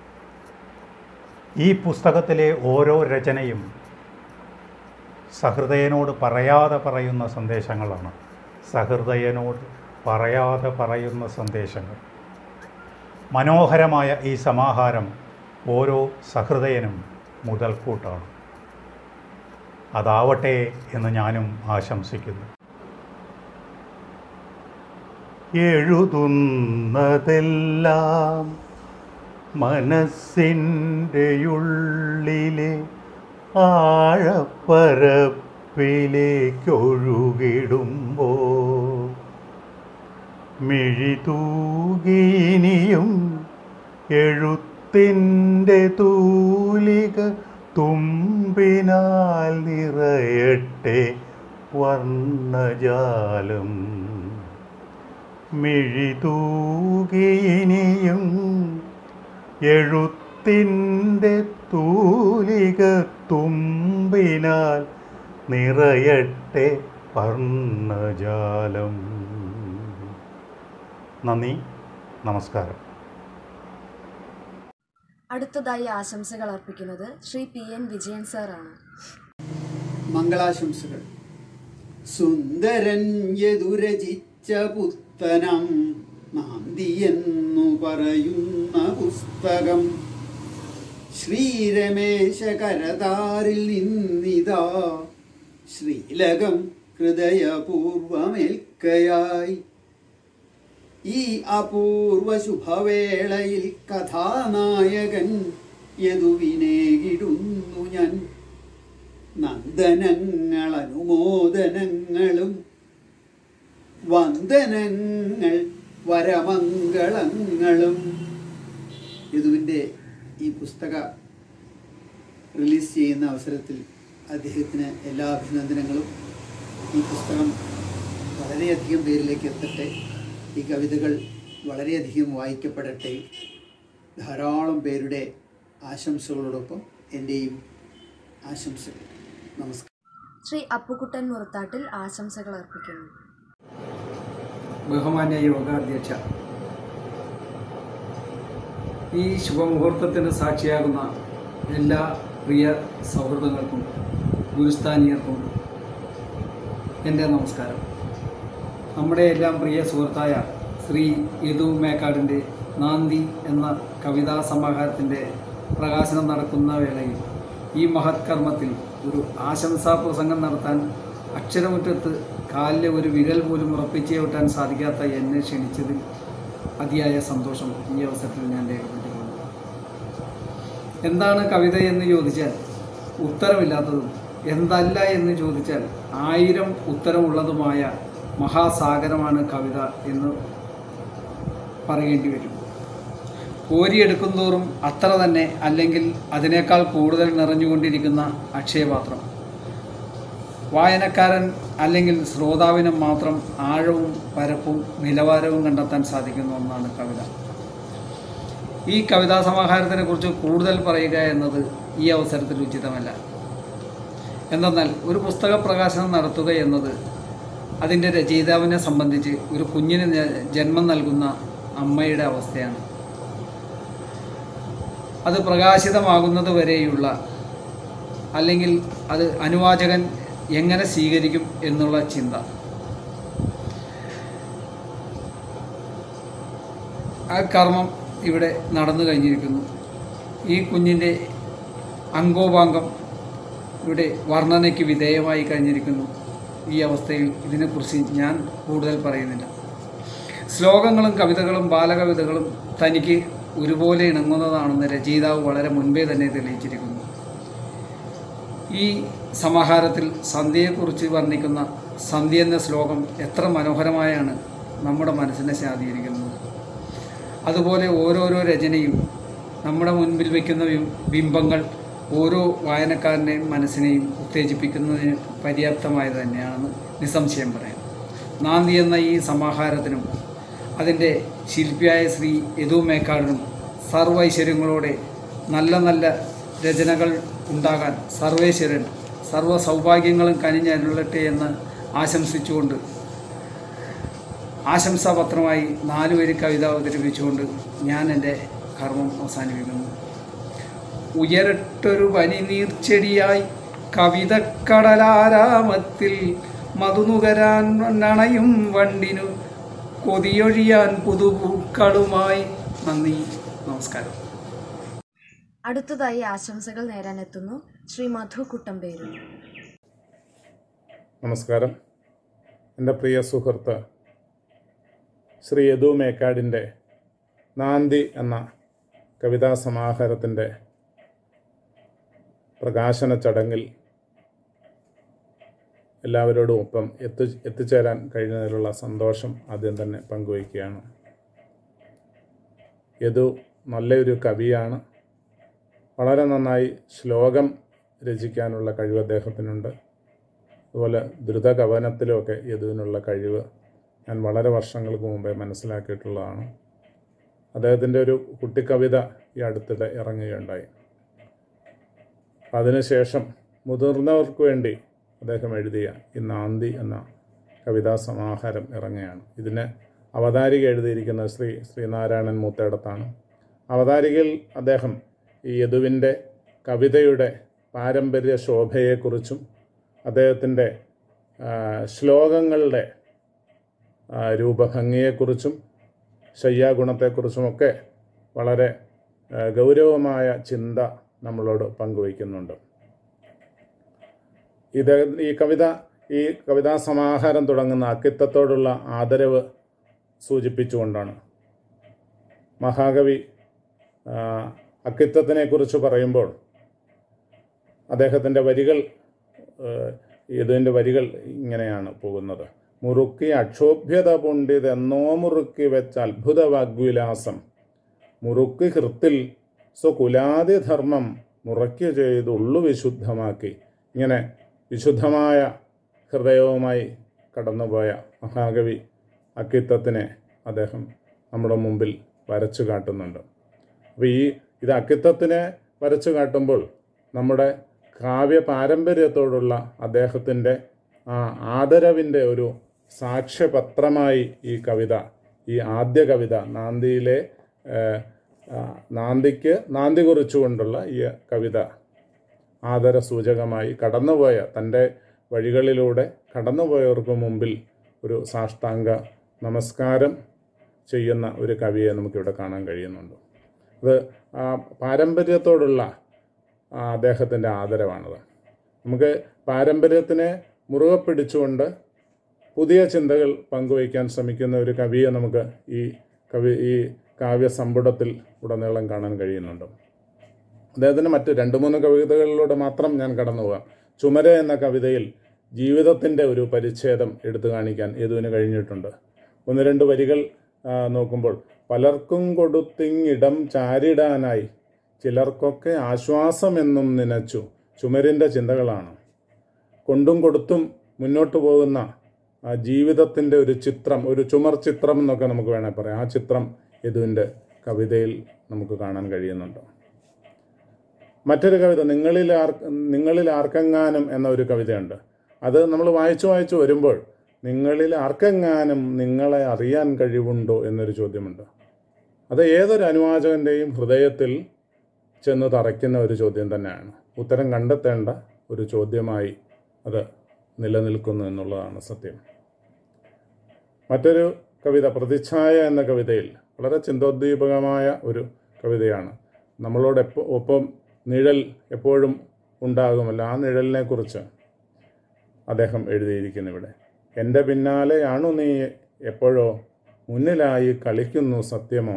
ഈ പുസ്തകത്തിലെ ഓരോ രചനയും സഹൃദയനോട് പറയാതെ പറയുന്ന സന്ദേശങ്ങളാണ് സഹൃദയനോട് പറയാതെ പറയുന്ന സന്ദേശങ്ങൾ മനോഹരമായ ഈ സമാഹാരം ഓരോ സഹൃദയനും മുതൽക്കൂട്ടാണ് അതാവട്ടെ എന്ന് ഞാനും ആശംസിക്കുന്നു എഴുതുന്നതെല്ലാം മനസ്സിൻ്റെ ഉള്ളിലെ ആഴപ്പരപ്പിലേക്കൊഴുകിടുമ്പോൾ മിഴിതൂകിനിയും എഴുത്തിൻ്റെ തൂലിക തുമ്പിനാൽ നിറയട്ടെ വർണ്ണജാലം മിഴിതൂകിനിയും എഴുത്തിൻ്റെ തൂലിക തുമ്പിനാൽ നിറയട്ടെ വർണ്ണജാലം നന്ദി നമസ്കാരം അടുത്തതായി ആശംസകൾ അർപ്പിക്കുന്നത് ശ്രീ പി എൻ വിജയൻ സാറാണ് മംഗളാശംസകൾ സുന്ദരൻ യദുരചിച്ച പുത്തനം നാന്തിയെന്നു പറയുന്ന പുസ്തകം ശ്രീരമേശ കരതാറിൽ നിന്നിതാ ശ്രീലകം ഹൃദയപൂർവമേൽക്കയായി ഈ അപൂർവ ശുഭവേളയിൽ കഥാനായകൻ യദുവിനേകിടുന്നു ഞാൻ നന്ദനങ്ങൾ അനുമോദനങ്ങളും വന്ദനങ്ങൾ വരമംഗളങ്ങളും യദുവിൻ്റെ ഈ പുസ്തക റിലീസ് ചെയ്യുന്ന അവസരത്തിൽ അദ്ദേഹത്തിന് എല്ലാ അഭിനന്ദനങ്ങളും ഈ പുസ്തകം വളരെയധികം പേരിലേക്ക് എത്തട്ടെ ഈ കവിതകൾ വളരെയധികം വായിക്കപ്പെടട്ടെ ധാരാളം പേരുടെ ആശംസകളോടൊപ്പം എൻ്റെയും ആശംസകൾ നമസ്കാരം ശ്രീ അപ്പുകുട്ടൻ മുറത്താട്ടിൽ ആശംസകൾ അർപ്പിക്കുന്നു ബഹുമാന്യ യോഗാധ്യക്ഷ ഈ ശുഭമുഹൂർത്തത്തിന് സാക്ഷിയാകുന്ന എല്ലാ പ്രിയ സൗഹൃദങ്ങൾക്കും ഗുരുസ്ഥാനീയർക്കും എൻ്റെ നമസ്കാരം നമ്മുടെ എല്ലാം പ്രിയ സുഹൃത്തായ ശ്രീ യദു മേക്കാടിൻ്റെ നാന്തി എന്ന കവിതാ സമാഹാരത്തിൻ്റെ പ്രകാശനം നടക്കുന്ന വേളയിൽ ഈ മഹത് കർമ്മത്തിൽ ഒരു ആശംസാ പ്രസംഗം നടത്താൻ അക്ഷരമുറ്റത്ത് കാലിലെ ഒരു വിരൽ പോലും ഉറപ്പിച്ചേ വിട്ടാൻ സാധിക്കാത്ത എന്നെ ക്ഷണിച്ചതിൽ അതിയായ സന്തോഷം ഈ അവസരത്തിൽ ഞാൻ രേഖപ്പെടുത്തിക്കൊള്ളുന്നു എന്താണ് കവിത എന്ന് ചോദിച്ചാൽ ഉത്തരമില്ലാത്തതും എന്തല്ല എന്ന് ചോദിച്ചാൽ ആയിരം ഉത്തരമുള്ളതുമായ മഹാസാഗരമാണ് കവിത എന്ന് പറയേണ്ടി വരും കോരിയെടുക്കും തോറും അത്ര തന്നെ അല്ലെങ്കിൽ അതിനേക്കാൾ കൂടുതൽ നിറഞ്ഞുകൊണ്ടിരിക്കുന്ന അക്ഷയപാത്രം വായനക്കാരൻ അല്ലെങ്കിൽ ശ്രോതാവിന് മാത്രം ആഴവും പരപ്പും നിലവാരവും കണ്ടെത്താൻ സാധിക്കുന്ന ഒന്നാണ് കവിത ഈ കവിതാ സമാഹാരത്തിനെ കുറിച്ച് കൂടുതൽ പറയുക എന്നത് ഈ അവസരത്തിൽ ഉചിതമല്ല എന്തെന്നാൽ ഒരു പുസ്തക പ്രകാശനം നടത്തുക എന്നത് അതിൻ്റെ രചയിതാവിനെ സംബന്ധിച്ച് ഒരു കുഞ്ഞിന് ന- ജന്മം നൽകുന്ന അമ്മയുടെ അവസ്ഥയാണ് അത് പ്രകാശിതമാകുന്നത് വരെയുള്ള അല്ലെങ്കിൽ അത് അനുവാചകൻ എങ്ങനെ സ്വീകരിക്കും എന്നുള്ള ചിന്ത ആ കർമ്മം ഇവിടെ നടന്നു കഴിഞ്ഞിരിക്കുന്നു ഈ കുഞ്ഞിൻ്റെ അങ്കോപാംഗം ഇവിടെ വർണ്ണനയ്ക്ക് വിധേയമായി കഴിഞ്ഞിരിക്കുന്നു ഈ അവസ്ഥയിൽ ഇതിനെക്കുറിച്ച് ഞാൻ കൂടുതൽ പറയുന്നില്ല ശ്ലോകങ്ങളും കവിതകളും ബാലകവിതകളും തനിക്ക് ഒരുപോലെ ഇണങ്ങുന്നതാണെന്ന് രചയിതാവ് വളരെ മുൻപേ തന്നെ തെളിയിച്ചിരിക്കുന്നു ഈ സമാഹാരത്തിൽ സന്ധ്യയെക്കുറിച്ച് വർണ്ണിക്കുന്ന സന്ധ്യ എന്ന ശ്ലോകം എത്ര മനോഹരമായാണ് നമ്മുടെ മനസ്സിനെ സ്വാധീനിക്കുന്നത് അതുപോലെ ഓരോരോ രചനയും നമ്മുടെ മുൻപിൽ വയ്ക്കുന്ന ബിം- ബിംബങ്ങൾ ഓരോ വായനക്കാരൻ്റെയും മനസ്സിനെയും ഉത്തേജിപ്പിക്കുന്നതിന് പര്യാപ്തമായത് തന്നെയാണെന്ന് നിസ്സംശയം പറയാം നാന്തി എന്ന ഈ സമാഹാരത്തിനും അതിൻ്റെ ശില്പിയായ ശ്രീ യദു മേക്കാടിനും സർവൈശ്വര്യങ്ങളോടെ നല്ല നല്ല രചനകൾ ഉണ്ടാകാൻ സർവേശ്വരൻ സർവ്വ സൗഭാഗ്യങ്ങളും കനിഞ്ഞരുളട്ടെ എന്ന് ആശംസിച്ചുകൊണ്ട് ആശംസാപത്രമായി നാല് വരി കവിത അവതരിപ്പിച്ചുകൊണ്ട് ഞാൻ എൻ്റെ കർമ്മം അവസാനിപ്പിക്കുന്നു ഉയരട്ടൊരു പനിനീർച്ചെടിയായി കവിതക്കടലാരാമത്തിൽ മധുനുകരാൻ നണയും വണ്ടിനു കൊതിയൊഴിയാൻ പുതുപൂക്കളുമായി നന്ദി നമസ്കാരം അടുത്തതായി ആശംസകൾ നേരാനെത്തുന്നു ശ്രീ മധു കുട്ടമ്പേരു നമസ്കാരം എൻ്റെ പ്രിയ സുഹൃത്ത് ശ്രീ യദു മേക്കാടിൻ്റെ നാന്തി എന്ന കവിതാ സമാഹാരത്തിൻ്റെ പ്രകാശന ചടങ്ങിൽ എല്ലാവരോടും ഒപ്പം എത്തി എത്തിച്ചേരാൻ കഴിഞ്ഞതിലുള്ള സന്തോഷം ആദ്യം തന്നെ പങ്കുവയ്ക്കുകയാണ് യദു നല്ലൊരു കവിയാണ് വളരെ നന്നായി ശ്ലോകം രചിക്കാനുള്ള കഴിവ് അദ്ദേഹത്തിനുണ്ട് അതുപോലെ ദ്രുതകവനത്തിലുമൊക്കെ യദുവിനുള്ള കഴിവ് ഞാൻ വളരെ വർഷങ്ങൾക്ക് മുമ്പേ മനസ്സിലാക്കിയിട്ടുള്ളതാണ് അദ്ദേഹത്തിൻ്റെ ഒരു കുട്ടിക്കവിത ഈ അടുത്തിടെ ഇറങ്ങുകയുണ്ടായി അപ്പം അതിനുശേഷം മുതിർന്നവർക്ക് വേണ്ടി അദ്ദേഹം എഴുതിയ ഈ നാന്തി എന്ന കവിതാ സമാഹാരം ഇറങ്ങുകയാണ് ഇതിന് അവതാരിക എഴുതിയിരിക്കുന്നത് ശ്രീ ശ്രീനാരായണൻ മൂത്തേടത്താണ് അവതാരികയിൽ അദ്ദേഹം ഈ യദുവിൻ്റെ കവിതയുടെ പാരമ്പര്യ ശോഭയെക്കുറിച്ചും അദ്ദേഹത്തിൻ്റെ ആ, ശ്ലോകങ്ങളുടെ ആ, രൂപഭംഗിയെക്കുറിച്ചും ശയ്യാഗുണത്തെക്കുറിച്ചുമൊക്കെ വളരെ ആ, ഗൗരവമായ ചിന്ത നമ്മളോട് പങ്കുവയ്ക്കുന്നുണ്ട് ഇത് ഈ കവിത ഈ കവിതാ സമാഹാരം തുടങ്ങുന്ന അക്കിത്തത്തോടുള്ള ആദരവ് സൂചിപ്പിച്ചുകൊണ്ടാണ് മഹാകവി ആ, അക്കിത്തത്തിനെക്കുറിച്ച് പറയുമ്പോൾ അദ്ദേഹത്തിൻ്റെ വരികൾ ഇതിൻ്റെ വരികൾ ഇങ്ങനെയാണ് പോകുന്നത് മുറുക്കി അക്ഷോഭ്യത പൊണ്ടിതെന്നോ മുറുക്കി വെച്ച അത്ഭുത വാഗ്വിലാസം മുറുക്കി ഹൃത്തിൽ സ്വകുലാദിധർമ്മം മുറയ്ക്ക് ചെയ്ത് ഉള്ളു വിശുദ്ധമാക്കി ഇങ്ങനെ വിശുദ്ധമായ ഹൃദയവുമായി കടന്നുപോയ മഹാകവി അക്കിത്തത്തിനെ അദ്ദേഹം നമ്മുടെ മുമ്പിൽ വരച്ചു കാട്ടുന്നുണ്ട് അപ്പോൾ ഈ ഇത് അക്കിത്തത്തിനെ വരച്ചു കാട്ടുമ്പോൾ നമ്മുടെ കാവ്യ പാരമ്പര്യത്തോടുള്ള അദ്ദേഹത്തിൻ്റെ ആ ആദരവിൻ്റെ ഒരു സാക്ഷ്യപത്രമായി ഈ കവിത ഈ ആദ്യ കവിത നാന്ദിയിലെ ഏഹ്, ആ, നാന്ദിക്ക് നാന്ദി കുറിച്ചുകൊണ്ടുള്ള ഈ കവിത ആദര സൂചകമായി കടന്നുപോയ തൻ്റെ വഴികളിലൂടെ കടന്നുപോയവർക്ക് മുമ്പിൽ ഒരു സാഷ്ടാംഗ നമസ്കാരം ചെയ്യുന്ന ഒരു കവിയെ നമുക്കിവിടെ കാണാൻ കഴിയുന്നുണ്ട് അത് ആ പാരമ്പര്യത്തോടുള്ള ആ അദ്ദേഹത്തിൻ്റെ ആദരവാണത് നമുക്ക് പാരമ്പര്യത്തിനെ മുറുകെ പിടിച്ചുകൊണ്ട് പുതിയ ചിന്തകൾ പങ്കുവയ്ക്കാൻ ശ്രമിക്കുന്ന ഒരു കവിയെ നമുക്ക് ഈ കവി ഈ കാവ്യ സമ്പുടത്തിൽ ഉടനീളം കാണാൻ കഴിയുന്നുണ്ട് അദ്ദേഹത്തിൻ്റെ മറ്റ് രണ്ട് മൂന്ന് കവിതകളിലൂടെ മാത്രം ഞാൻ കടന്നു പോകാം ചുമര എന്ന കവിതയിൽ ജീവിതത്തിൻ്റെ ഒരു പരിച്ഛേദം എടുത്തു കാണിക്കാൻ യദുവിന് കഴിഞ്ഞിട്ടുണ്ട് ഒന്ന് രണ്ട് വരികൾ ആ, നോക്കുമ്പോൾ പലർക്കും കൊടുത്തിങ്ങിടം ചാരിടാനായി ചിലർക്കൊക്കെ ആശ്വാസമെന്നും നനച്ചു ചുമരിൻ്റെ ചിന്തകളാണ് കൊണ്ടും കൊടുത്തും മുന്നോട്ട് പോകുന്ന ആ ജീവിതത്തിൻ്റെ ഒരു ചിത്രം ഒരു ചുമർ ചിത്രം എന്നൊക്കെ നമുക്ക് വേണേൽ പറയാം ആ ചിത്രം യദുവിൻ്റെ കവിതയിൽ നമുക്ക് കാണാൻ കഴിയുന്നുണ്ട് മറ്റൊരു കവിത നിങ്ങളിൽ ആർ നിങ്ങളിൽ ആർക്കെങ്ങാനും എന്ന ഒരു കവിതയുണ്ട് അത് നമ്മൾ വായിച്ചു വായിച്ചു വരുമ്പോൾ നിങ്ങളിൽ ആർക്കെങ്ങാനും നിങ്ങളെ അറിയാൻ കഴിവുണ്ടോ എന്നൊരു ചോദ്യമുണ്ട് അത് ഏതൊരു അനുവാചകൻ്റെയും ഹൃദയത്തിൽ ചെന്ന് തറയ്ക്കുന്ന ഒരു ചോദ്യം തന്നെയാണ് ഉത്തരം കണ്ടെത്തേണ്ട ഒരു ചോദ്യമായി അത് നിലനിൽക്കുന്നു എന്നുള്ളതാണ് സത്യം മറ്റൊരു കവിത പ്രതിച്ഛായ എന്ന കവിതയിൽ വളരെ ചിന്തോദ്ദീപകമായ ഒരു കവിതയാണ് നമ്മളോട് എപ്പോ ഒപ്പം നിഴൽ എപ്പോഴും ഉണ്ടാകുമല്ലോ ആ നിഴലിനെ കുറിച്ച് അദ്ദേഹം എഴുതിയിരിക്കുന്നു ഇവിടെ എൻ്റെ പിന്നാലെയാണു നീ എപ്പോഴോ മുന്നിലായി കളിക്കുന്നു സത്യമോ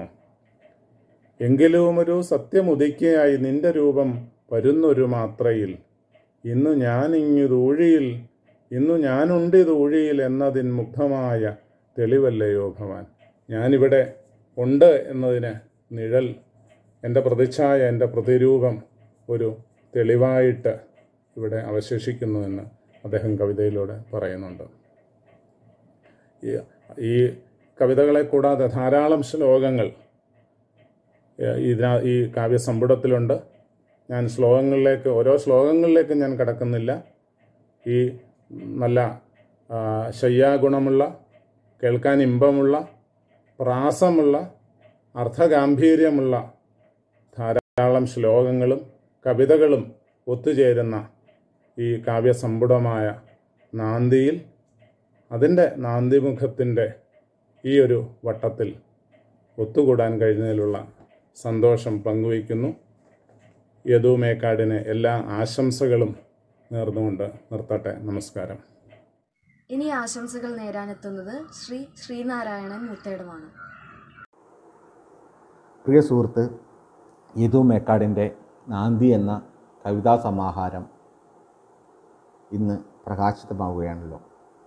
എങ്കിലും ഒരു സത്യമുദിക്കയായി നിന്റെ രൂപം വരുന്നൊരു മാത്രയിൽ ഇന്നു ഞാനിങ്ങിതൂഴിയിൽ ഇന്നു ഞാനുണ്ടിത് ഊഴിയിൽ എന്നതിൻ മുഗ്ധമായ തെളിവല്ലയോ ഭവാൻ ഞാനിവിടെ ഉണ്ട് എന്നതിന് നിഴൽ എൻ്റെ പ്രതിച്ഛായ എൻ്റെ പ്രതിരൂപം ഒരു തെളിവായിട്ട് ഇവിടെ അവശേഷിക്കുന്നുവെന്ന് അദ്ദേഹം കവിതയിലൂടെ പറയുന്നുണ്ട് ഈ- ഈ കവിതകളെ കൂടാതെ ധാരാളം ശ്ലോകങ്ങൾ ഏഹ്, ഇതിന ഈ കാവ്യസമ്പുടത്തിലുണ്ട് ഞാൻ ശ്ലോകങ്ങളിലേക്ക് ഓരോ ശ്ലോകങ്ങളിലേക്ക് ഞാൻ കടക്കുന്നില്ല ഈ നല്ല ആ, ശയ്യാഗുണമുള്ള കേൾക്കാൻ ഇമ്പമുള്ള പ്രാസമുള്ള അർത്ഥഗാംഭീര്യമുള്ള ധാരാളം ശ്ലോകങ്ങളും കവിതകളും ഒത്തുചേരുന്ന ഈ കാവ്യസമ്പുടമായ നാന്ദിയിൽ അതിൻ്റെ നാന്ദിമുഖത്തിൻ്റെ ഈ ഒരു വട്ടത്തിൽ ഒത്തുകൂടാൻ കഴിഞ്ഞതിലുള്ള സന്തോഷം പങ്കുവയ്ക്കുന്നു യദു മേക്കാടിന് എല്ലാ ആശംസകളും നേർന്നുകൊണ്ട് നിർത്തട്ടെ നമസ്കാരം ഇനി ആശംസകൾ നേരാനെത്തുന്നത് ശ്രീ ശ്രീനാരായണൻ മുത്തേടമാണ് പ്രിയ സുഹൃത്ത് യദു മേക്കാടിൻ്റെ നാന്തി എന്ന കവിതാ സമാഹാരം ഇന്ന് പ്രകാശിതമാവുകയാണല്ലോ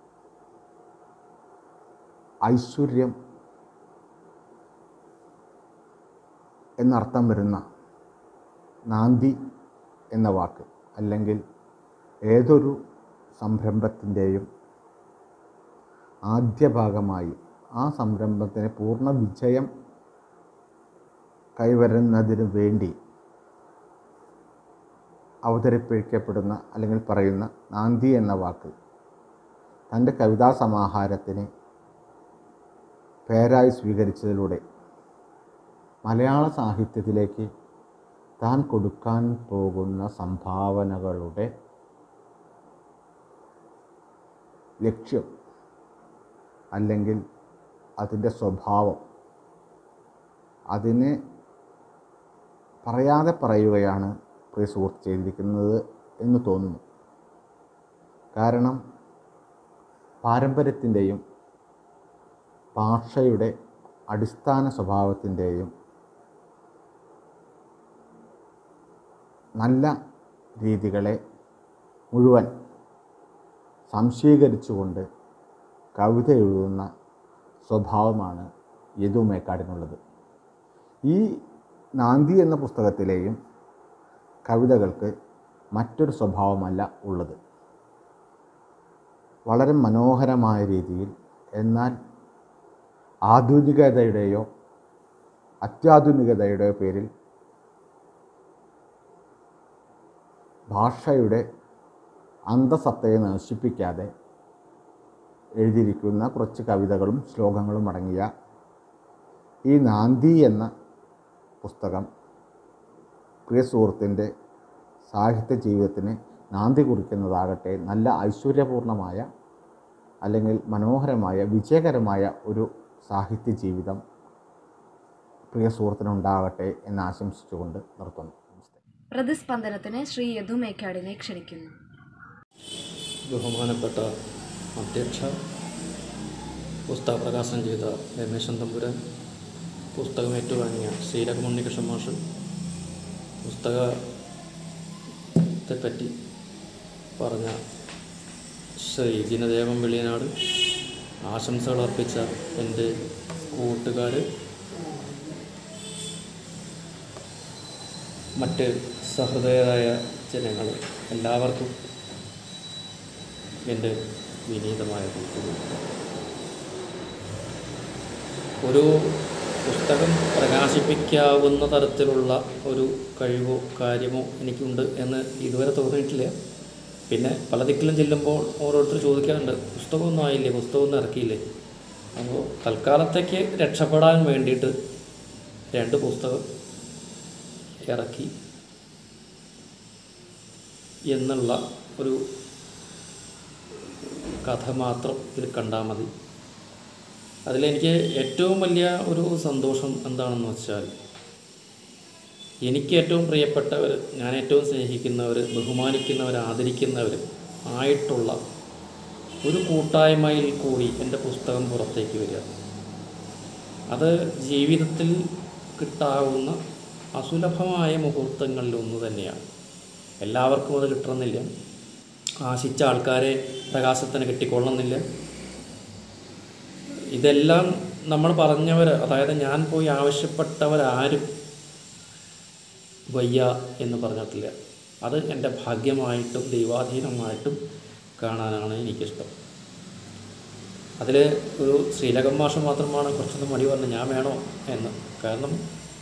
ഐശ്വര്യം എന്നർത്ഥം വരുന്ന നാന്തി എന്ന വാക്ക് അല്ലെങ്കിൽ ഏതൊരു സംരംഭത്തിൻ്റെയും ആദ്യ ഭാഗമായി ആ സംരംഭത്തിന് പൂർണ്ണ വിജയം കൈവരുന്നതിന് വേണ്ടി അവതരിപ്പിക്കപ്പെടുന്ന അല്ലെങ്കിൽ പറയുന്ന നാന്തി എന്ന വാക്ക് തൻ്റെ കവിതാ സമാഹാരത്തിന് പേരായി സ്വീകരിച്ചതിലൂടെ മലയാള സാഹിത്യത്തിലേക്ക് താൻ കൊടുക്കാൻ പോകുന്ന സംഭാവനകളുടെ ലക്ഷ്യം അല്ലെങ്കിൽ അതിൻ്റെ സ്വഭാവം അതിനെ പറയാതെ പറയുകയാണ് പ്രിയ സുഹൃത്ത് ചെയ്തിരിക്കുന്നത് എന്ന് തോന്നുന്നു കാരണം പാരമ്പര്യത്തിൻ്റെയും ഭാഷയുടെ അടിസ്ഥാന സ്വഭാവത്തിൻ്റെയും നല്ല രീതികളെ മുഴുവൻ സംശീകരിച്ചുകൊണ്ട് കവിത എഴുതുന്ന സ്വഭാവമാണ് യദു മേക്കാടിനുള്ളത് ഈ നാന്തി എന്ന പുസ്തകത്തിലെയും കവിതകൾക്ക് മറ്റൊരു സ്വഭാവമല്ല ഉള്ളത് വളരെ മനോഹരമായ രീതിയിൽ എന്നാൽ ആധുനികതയുടെയോ അത്യാധുനികതയുടെയോ പേരിൽ ഭാഷയുടെ അന്തസത്തയെ നശിപ്പിക്കാതെ എഴുതിയിരിക്കുന്ന കുറച്ച് കവിതകളും ശ്ലോകങ്ങളും അടങ്ങിയ ഈ നാന്തി എന്ന പുസ്തകം പ്രിയ സുഹൃത്തിൻ്റെ സാഹിത്യ ജീവിതത്തിന് നാന്തി കുറിക്കുന്നതാകട്ടെ നല്ല ഐശ്വര്യപൂർണമായ അല്ലെങ്കിൽ മനോഹരമായ വിജയകരമായ ഒരു സാഹിത്യ ജീവിതം പ്രിയ സുഹൃത്തിനുണ്ടാകട്ടെ എന്ന് ആശംസിച്ചുകൊണ്ട് നിർത്തുന്നു പ്രതിസ്പന്ദനത്തിന് ശ്രീ യദു മേക്കാടിനെ ക്ഷണിക്കുന്നു ബഹുമാനപ്പെട്ട അധ്യക്ഷ പുസ്തക പ്രകാശനം ചെയ്ത രമേശൻ തമ്പുരാൻ പുസ്തകം ഏറ്റുവാങ്ങിയ ശ്രീരകമുണ്ണികൃഷ്ണൻ മാഷ് പുസ്തകത്തെ പറ്റി പറഞ്ഞ ശ്രീ ജിനദേവം വെളിയനാട് ആശംസകൾ അർപ്പിച്ച എൻ്റെ കൂട്ടുകാർ മറ്റ് സഹൃദയരായ ജനങ്ങൾ എല്ലാവർക്കും എൻ്റെ വിനീതമായ കൂട്ടുകൾ ഒരു പുസ്തകം പ്രകാശിപ്പിക്കാവുന്ന തരത്തിലുള്ള ഒരു കഴിവോ കാര്യമോ എനിക്കുണ്ട് എന്ന് ഇതുവരെ തോന്നിയിട്ടില്ല പിന്നെ പല ദിക്കിലും ചെല്ലുമ്പോൾ ഓരോരുത്തർ ചോദിക്കാറുണ്ട് പുസ്തകമൊന്നും ആയില്ലേ പുസ്തകമൊന്നും ഇറക്കിയില്ലേ അപ്പോൾ തൽക്കാലത്തേക്ക് രക്ഷപ്പെടാൻ വേണ്ടിയിട്ട് രണ്ട് പുസ്തകം ഇറക്കി എന്നുള്ള ഒരു കഥ മാത്രം ഇതിൽ കണ്ടാൽ മതി അതിലെനിക്ക് ഏറ്റവും വലിയ ഒരു സന്തോഷം എന്താണെന്ന് വെച്ചാൽ എനിക്ക് ഏറ്റവും പ്രിയപ്പെട്ടവർ ഞാൻ ഏറ്റവും സ്നേഹിക്കുന്നവർ ബഹുമാനിക്കുന്നവർ ആദരിക്കുന്നവർ ആയിട്ടുള്ള ഒരു കൂട്ടായ്മയിൽ കൂടി എൻ്റെ പുസ്തകം പുറത്തേക്ക് വരിക അത് ജീവിതത്തിൽ കിട്ടാവുന്ന അസുലഭമായ മുഹൂർത്തങ്ങളിൽ ഒന്ന് തന്നെയാണ് എല്ലാവർക്കും അത് കിട്ടണമെന്നില്ല ആശിച്ച ആൾക്കാരെ പ്രകാശത്തിന് കിട്ടിക്കൊള്ളുന്നില്ല ഇതെല്ലാം നമ്മൾ പറഞ്ഞവർ അതായത് ഞാൻ പോയി ആവശ്യപ്പെട്ടവരാരും വയ്യ എന്ന് പറഞ്ഞിട്ടില്ല അത് എൻ്റെ ഭാഗ്യമായിട്ടും ദൈവാധീനമായിട്ടും കാണാനാണ് എനിക്കിഷ്ടം അതിൽ ഒരു ശ്രീലകം മാഷം മാത്രമാണ് കുറച്ചൊന്ന് മടി പറഞ്ഞ് ഞാൻ വേണോ എന്ന് കാരണം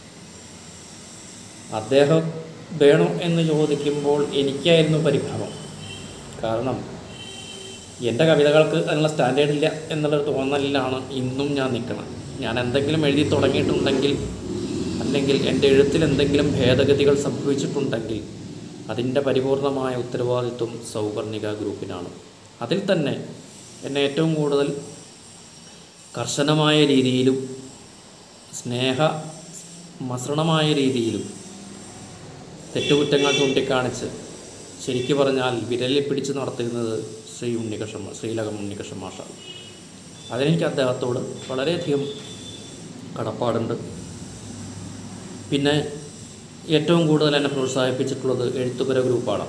അദ്ദേഹം വേണോ എന്ന് ചോദിക്കുമ്പോൾ എനിക്കായിരുന്നു പരിഭ്രമം കാരണം എൻ്റെ കവിതകൾക്ക് അതിനുള്ള സ്റ്റാൻഡേർഡ് ഇല്ല എന്നുള്ളൊരു തോന്നലിലാണ് ഇന്നും ഞാൻ നിൽക്കുന്നത് ഞാൻ എന്തെങ്കിലും എഴുതി തുടങ്ങിയിട്ടുണ്ടെങ്കിൽ അല്ലെങ്കിൽ എൻ്റെ എഴുത്തിൽ എന്തെങ്കിലും ഭേദഗതികൾ സംഭവിച്ചിട്ടുണ്ടെങ്കിൽ അതിൻ്റെ പരിപൂർണമായ ഉത്തരവാദിത്വം സൗവർണിക ഗ്രൂപ്പിനാണ് അതിൽ തന്നെ എന്നെ ഏറ്റവും കൂടുതൽ കർശനമായ രീതിയിലും സ്നേഹ മസൃണമായ രീതിയിലും തെറ്റുകുറ്റങ്ങൾ ചൂണ്ടിക്കാണിച്ച് ശരിക്കു പറഞ്ഞാൽ വിരലിൽ പിടിച്ച് നടത്തുന്നത് ശ്രീ ഉണ്ണികൃഷ്ണ ശ്രീലകം ഉണ്ണികൃഷ്ണ മാഷാണ് അതിനെനിക്ക് അദ്ദേഹത്തോട് വളരെയധികം കടപ്പാടുണ്ട് പിന്നെ ഏറ്റവും കൂടുതൽ എന്നെ പ്രോത്സാഹിപ്പിച്ചിട്ടുള്ളത് എഴുത്തുപുര ഗ്രൂപ്പാണ്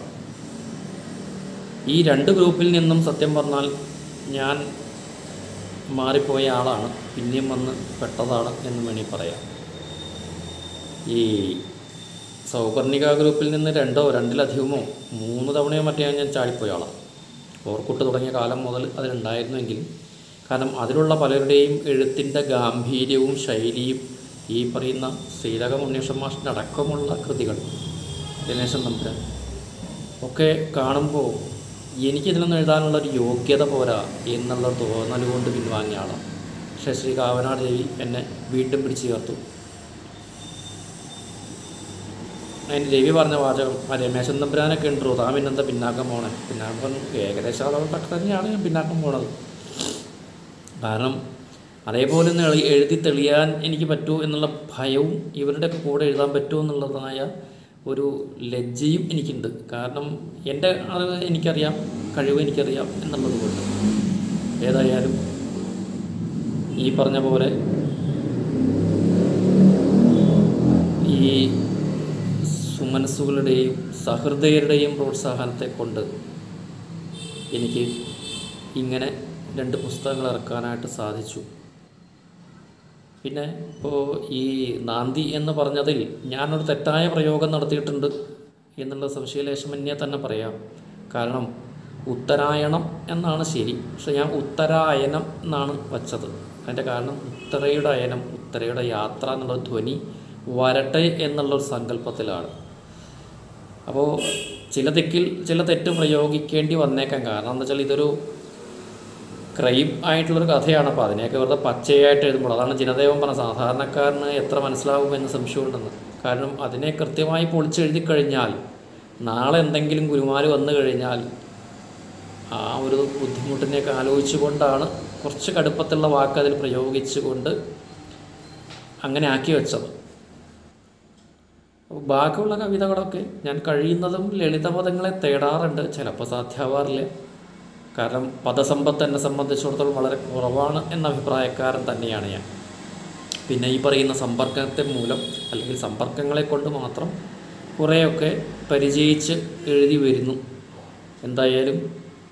ഈ രണ്ട് ഗ്രൂപ്പിൽ നിന്നും സത്യം പറഞ്ഞാൽ ഞാൻ മാറിപ്പോയ ആളാണ് പിന്നെയും വന്ന് പെട്ടതാണ് എന്ന് വേണമെങ്കിൽ പറയാം ഈ സൗകർണിക ഗ്രൂപ്പിൽ നിന്ന് രണ്ടോ രണ്ടിലധികമോ മൂന്ന് തവണയോ മറ്റോ ഞാൻ ചാടിപ്പോയ ആളാണ് ഓർക്കുട്ട് തുടങ്ങിയ കാലം മുതൽ അതിലുണ്ടായിരുന്നെങ്കിലും കാരണം അതിലുള്ള പലരുടെയും എഴുത്തിൻ്റെ ഗാംഭീര്യവും ശൈലിയും ഈ പറയുന്ന ശ്രീലക മുന്നേഷൻ മാഷിൻ്റെ അടക്കമുള്ള കൃതികൾ ദിനേശൻ നമ്പുരാൻ ഒക്കെ കാണുമ്പോൾ എനിക്കിതിനൊന്നും എഴുതാനുള്ള ഒരു യോഗ്യത പോരാ എന്നുള്ള തോന്നൽ കൊണ്ട് പിൻവാങ്ങിയ ആളാണ് പക്ഷേ ശ്രീ കാവനാട് ദേവി എന്നെ വീണ്ടും പിടിച്ചു ചേർത്തു അതിന് രവി പറഞ്ഞ വാചകം ആ രമേശൻ തമ്പുരാനൊക്കെ ഉണ്ടോ താൻ പിന്നെന്താ പിന്നാക്കം പോണേ പിന്നാക്കം പറഞ്ഞു ഏകദേശം അളവൊക്കെ തന്നെയാണ് ഞാൻ പിന്നാക്കം പോണത് കാരണം അതേപോലെ ഒന്ന് എളി- എഴുതി തെളിയാൻ എനിക്ക് പറ്റുമോ എന്നുള്ള ഭയവും ഇവരുടെയൊക്കെ കൂടെ എഴുതാൻ പറ്റുമോ എന്നുള്ളതായ ഒരു ലജ്ജയും എനിക്കുണ്ട് കാരണം എൻ്റെ അറിവ് എനിക്കറിയാം കഴിവ് എനിക്കറിയാം എന്നുള്ളത് കൊണ്ട് ഏതായാലും ഈ പറഞ്ഞ പോലെ ഈ സുമനസ്സുകളുടെയും സഹൃദയരുടെയും പ്രോത്സാഹനത്തെ കൊണ്ട് എനിക്ക് ഇങ്ങനെ രണ്ട് പുസ്തകങ്ങൾ ഇറക്കാനായിട്ട് സാധിച്ചു പിന്നെ ഇപ്പോൾ ഈ നാന്തി എന്ന് പറഞ്ഞതിൽ ഞാനൊരു തെറ്റായ പ്രയോഗം നടത്തിയിട്ടുണ്ട് എന്നുള്ള സംശയലേശമന്യേ തന്നെ പറയാം കാരണം ഉത്തരായണം എന്നാണ് ശരി പക്ഷെ ഞാൻ ഉത്തരായനം എന്നാണ് വച്ചത് അതിൻ്റെ കാരണം ഉത്തരയുടെ അയനം ഉത്തരയുടെ യാത്ര എന്നുള്ള ധ്വനി വരട്ടെ എന്നുള്ളൊരു സങ്കല്പത്തിലാണ് അപ്പോൾ ചില ദിക്കിൽ ചില തെറ്റ് പ്രയോഗിക്കേണ്ടി വന്നേക്കാം കാരണം എന്താ വെച്ചാൽ ഇതൊരു ക്രൈം ആയിട്ടുള്ളൊരു കഥയാണ് അപ്പോൾ അതിനെയൊക്കെ വെറുതെ പച്ചയായിട്ട് എഴുതുമ്പോൾ അതാണ് ജനദേവൻ പറഞ്ഞ സാധാരണക്കാരന് എത്ര മനസ്സിലാവുമെന്ന് സംശയമുണ്ടെന്ന് കാരണം അതിനെ കൃത്യമായി പൊളിച്ചെഴുതി കഴിഞ്ഞാൽ നാളെ എന്തെങ്കിലും ഗുരുമാര് വന്നു കഴിഞ്ഞാൽ ആ ഒരു ബുദ്ധിമുട്ടിനെയൊക്കെ ആലോചിച്ചുകൊണ്ടാണ് കുറച്ച് കടുപ്പത്തുള്ള വാക്ക് അതിൽ പ്രയോഗിച്ചുകൊണ്ട് അങ്ങനെ ആക്കി വെച്ചത് അപ്പോൾ ബാക്കിയുള്ള കവിതകളൊക്കെ ഞാൻ കഴിയുന്നതും ലളിതപദങ്ങളെ തേടാറുണ്ട് ചിലപ്പോൾ സാധ്യമാവാറില്ല കാരണം പദസമ്പത്ത് എന്നെ സംബന്ധിച്ചിടത്തോളം വളരെ കുറവാണ് എന്ന അഭിപ്രായക്കാരൻ തന്നെയാണ് ഞാൻ പിന്നെ ഈ പറയുന്ന സമ്പർക്കത്തെ മൂലം അല്ലെങ്കിൽ സമ്പർക്കങ്ങളെ കൊണ്ട് മാത്രം കുറേയൊക്കെ പരിചയിച്ച് എഴുതി വരുന്നു എന്തായാലും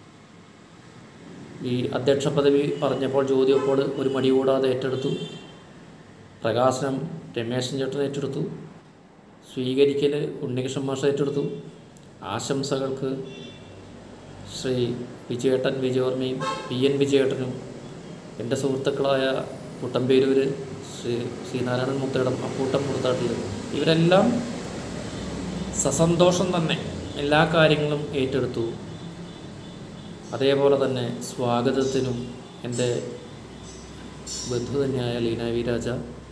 ഈ അധ്യക്ഷ പദവി പറഞ്ഞപ്പോൾ ജ്യോതിയപ്പോൾ ഒരു മടി കൂടാതെ ഏറ്റെടുത്തു പ്രകാശനം രമേശൻ ചേട്ടൻ ഏറ്റെടുത്തു സ്വീകരിക്കൽ ഉണ്ണികൃഷ്ണൻ മാഷ ഏറ്റെടുത്തു ആശംസകൾക്ക് ശ്രീ വിജയേട്ടൻ വിജയവർമ്മയും പി എൻ വിജയേട്ടനും എൻ്റെ സുഹൃത്തുക്കളായ കുട്ടമ്പേരൂർ ശ്രീ ശ്രീനാരായണൻ മുത്തേടം അപ്പൂട്ടം മുറുത്താട്ടിൽ ഇവരെല്ലാം സസന്തോഷം തന്നെ എല്ലാ കാര്യങ്ങളും ഏറ്റെടുത്തു അതേപോലെ തന്നെ സ്വാഗതത്തിനും എൻ്റെ ബന്ധു തന്നെയായ ലീന വി രാജ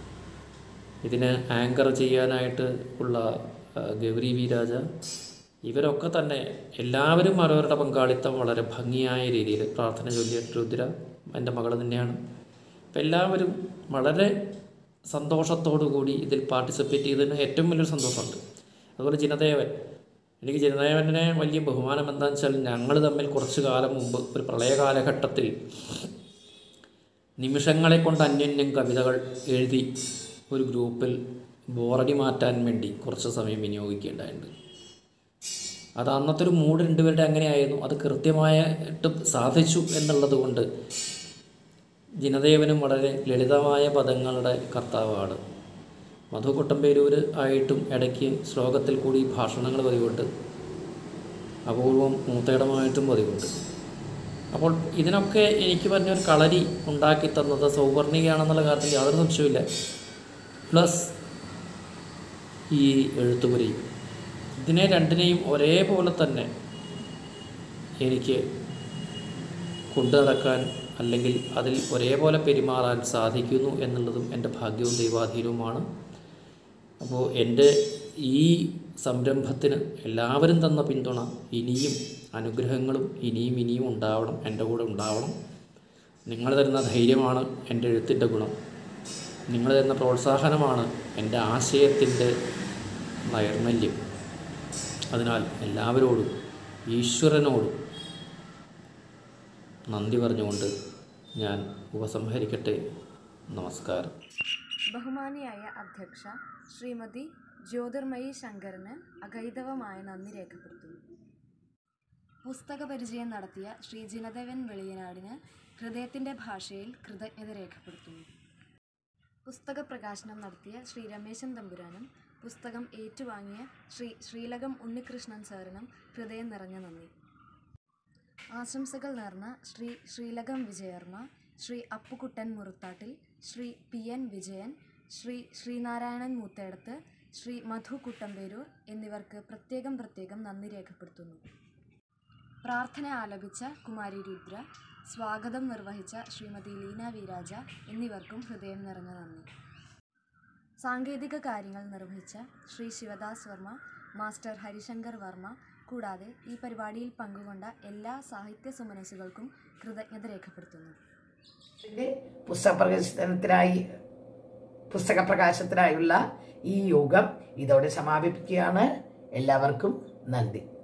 ഇതിന് ആങ്കർ ചെയ്യാനായിട്ട് ഉള്ള ആ, ഗൗരി വി രാജ ഇവരൊക്കെ തന്നെ എല്ലാവരും അവരവരുടെ പങ്കാളിത്തം വളരെ ഭംഗിയായ രീതിയിൽ പ്രാർത്ഥന ചൊല്ലിയ രുദ്ര എൻ്റെ മകൾ തന്നെയാണ് അപ്പം എല്ലാവരും വളരെ സന്തോഷത്തോടു കൂടി ഇതിൽ പാർട്ടിസിപ്പേറ്റ് ചെയ്തതിന് ഏറ്റവും വലിയൊരു സന്തോഷമുണ്ട് അതുപോലെ ജിനദേവൻ എനിക്ക് ജിനദേവനെ വലിയ ബഹുമാനം എന്താണെന്ന് വെച്ചാൽ ഞങ്ങൾ തമ്മിൽ കുറച്ച് കാലം മുമ്പ് ഒരു പ്രളയ കാലഘട്ടത്തിൽ നിമിഷങ്ങളെ കൊണ്ട് അന്യോന്യം കവിതകൾ എഴുതി ഒരു ഗ്രൂപ്പിൽ ബോറടി മാറ്റാൻ വേണ്ടി കുറച്ച് സമയം വിനിയോഗിക്കേണ്ടതുണ്ട് അത് അന്നത്തെ ഒരു മൂഡ് രണ്ടുപേരുടെ അങ്ങനെയായിരുന്നു അത് കൃത്യമായിട്ട് സാധിച്ചു എന്നുള്ളത് കൊണ്ട് ജിനദേവനും വളരെ ലളിതമായ പദങ്ങളുടെ കർത്താവാണ് മധു കൊട്ടമ്പേരൂർ ആയിട്ടും ഇടയ്ക്ക് ശ്ലോകത്തിൽ കൂടി ഭാഷണങ്ങൾ പതിവുണ്ട് അപൂർവം മൂത്തേടമായിട്ടും പതിവുണ്ട് അപ്പോൾ ഇതിനൊക്കെ എനിക്ക് പറഞ്ഞൊരു കളരി ഉണ്ടാക്കി തന്നത് സൗവർണികയാണെന്നുള്ള കാര്യത്തിൽ യാതൊരു സംശയമില്ല പ്ലസ് ഈ എഴുത്തുപുരയും ഇതിനെ രണ്ടിനെയും ഒരേപോലെ തന്നെ എനിക്ക് കൊണ്ടു നടക്കാൻ അല്ലെങ്കിൽ അതിൽ ഒരേപോലെ പെരുമാറാൻ സാധിക്കുന്നു എന്നുള്ളതും എൻ്റെ ഭാഗ്യവും ദൈവാധീനവുമാണ് അപ്പോൾ എൻ്റെ ഈ സംരംഭത്തിന് എല്ലാവരും തന്ന പിന്തുണ ഇനിയും അനുഗ്രഹങ്ങളും ഇനിയും ഇനിയും ഉണ്ടാവണം എൻ്റെ കൂടെ ഉണ്ടാവണം നിങ്ങൾ തരുന്ന ധൈര്യമാണ് എൻ്റെ എഴുത്തിൻ്റെ ഗുണം നിങ്ങൾ തരുന്ന പ്രോത്സാഹനമാണ് എൻ്റെ ആശയത്തിൻ്റെ നൈർമല്യം അതിനാൽ എല്ലാവരോടും ഈശ്വരനോടും നന്ദി പറഞ്ഞുകൊണ്ട് ഞാൻ ഉപസംഹരിക്കട്ടെ നമസ്കാരം ബഹുമാനിയായ അധ്യക്ഷ ശ്രീമതി ജ്യോതിർമയി ശങ്കറിന് അഗൈതവമായ നന്ദി രേഖപ്പെടുത്തുന്നു പുസ്തക പരിചയം നടത്തിയ ശ്രീ ജിനദേവൻ വെളിയനാടിന് ഹൃദയത്തിൻ്റെ ഭാഷയിൽ കൃതജ്ഞത രേഖപ്പെടുത്തുന്നു പുസ്തക പ്രകാശനം നടത്തിയ ശ്രീ രമേശൻ തമ്പുരാനും പുസ്തകം ഏറ്റുവാങ്ങിയ ശ്രീ ശ്രീലകം ഉണ്ണികൃഷ്ണൻ സാറിനും ഹൃദയം നിറഞ്ഞ നന്ദി ആശംസകൾ നേർന്ന ശ്രീ ശ്രീലകം വിജയർമ്മ ശ്രീ അപ്പുകുട്ടൻ മുറുത്താട്ടിൽ ശ്രീ പി എൻ വിജയൻ ശ്രീ ശ്രീനാരായണൻ മൂത്തേടത്ത് ശ്രീ മധു കുട്ടമ്പേരൂർ എന്നിവർക്ക് പ്രത്യേകം പ്രത്യേകം നന്ദി രേഖപ്പെടുത്തുന്നു പ്രാർത്ഥന ആലപിച്ച കുമാരി രുദ്ര സ്വാഗതം നിർവഹിച്ച ശ്രീമതി ലീന വിരാജ എന്നിവർക്കും ഹൃദയം നിറഞ്ഞ നന്ദി സാങ്കേതിക കാര്യങ്ങൾ നിർവഹിച്ച ശ്രീ ശിവദാസ് വർമ്മ മാസ്റ്റർ ഹരിശങ്കർ വർമ്മ കൂടാതെ ഈ പരിപാടിയിൽ പങ്കുകൊണ്ട എല്ലാ സാഹിത്യ സുമനസ്സുകൾക്കും കൃതജ്ഞത രേഖപ്പെടുത്തുന്നു ഇതിന്റെ പുസ്തക പ്രകാശനത്തിനായി പുസ്തക പ്രകാശനത്തിനായുള്ള ഈ യോഗം ഇതോടെ സമാപിപ്പിക്കുകയാണ് എല്ലാവർക്കും നന്ദി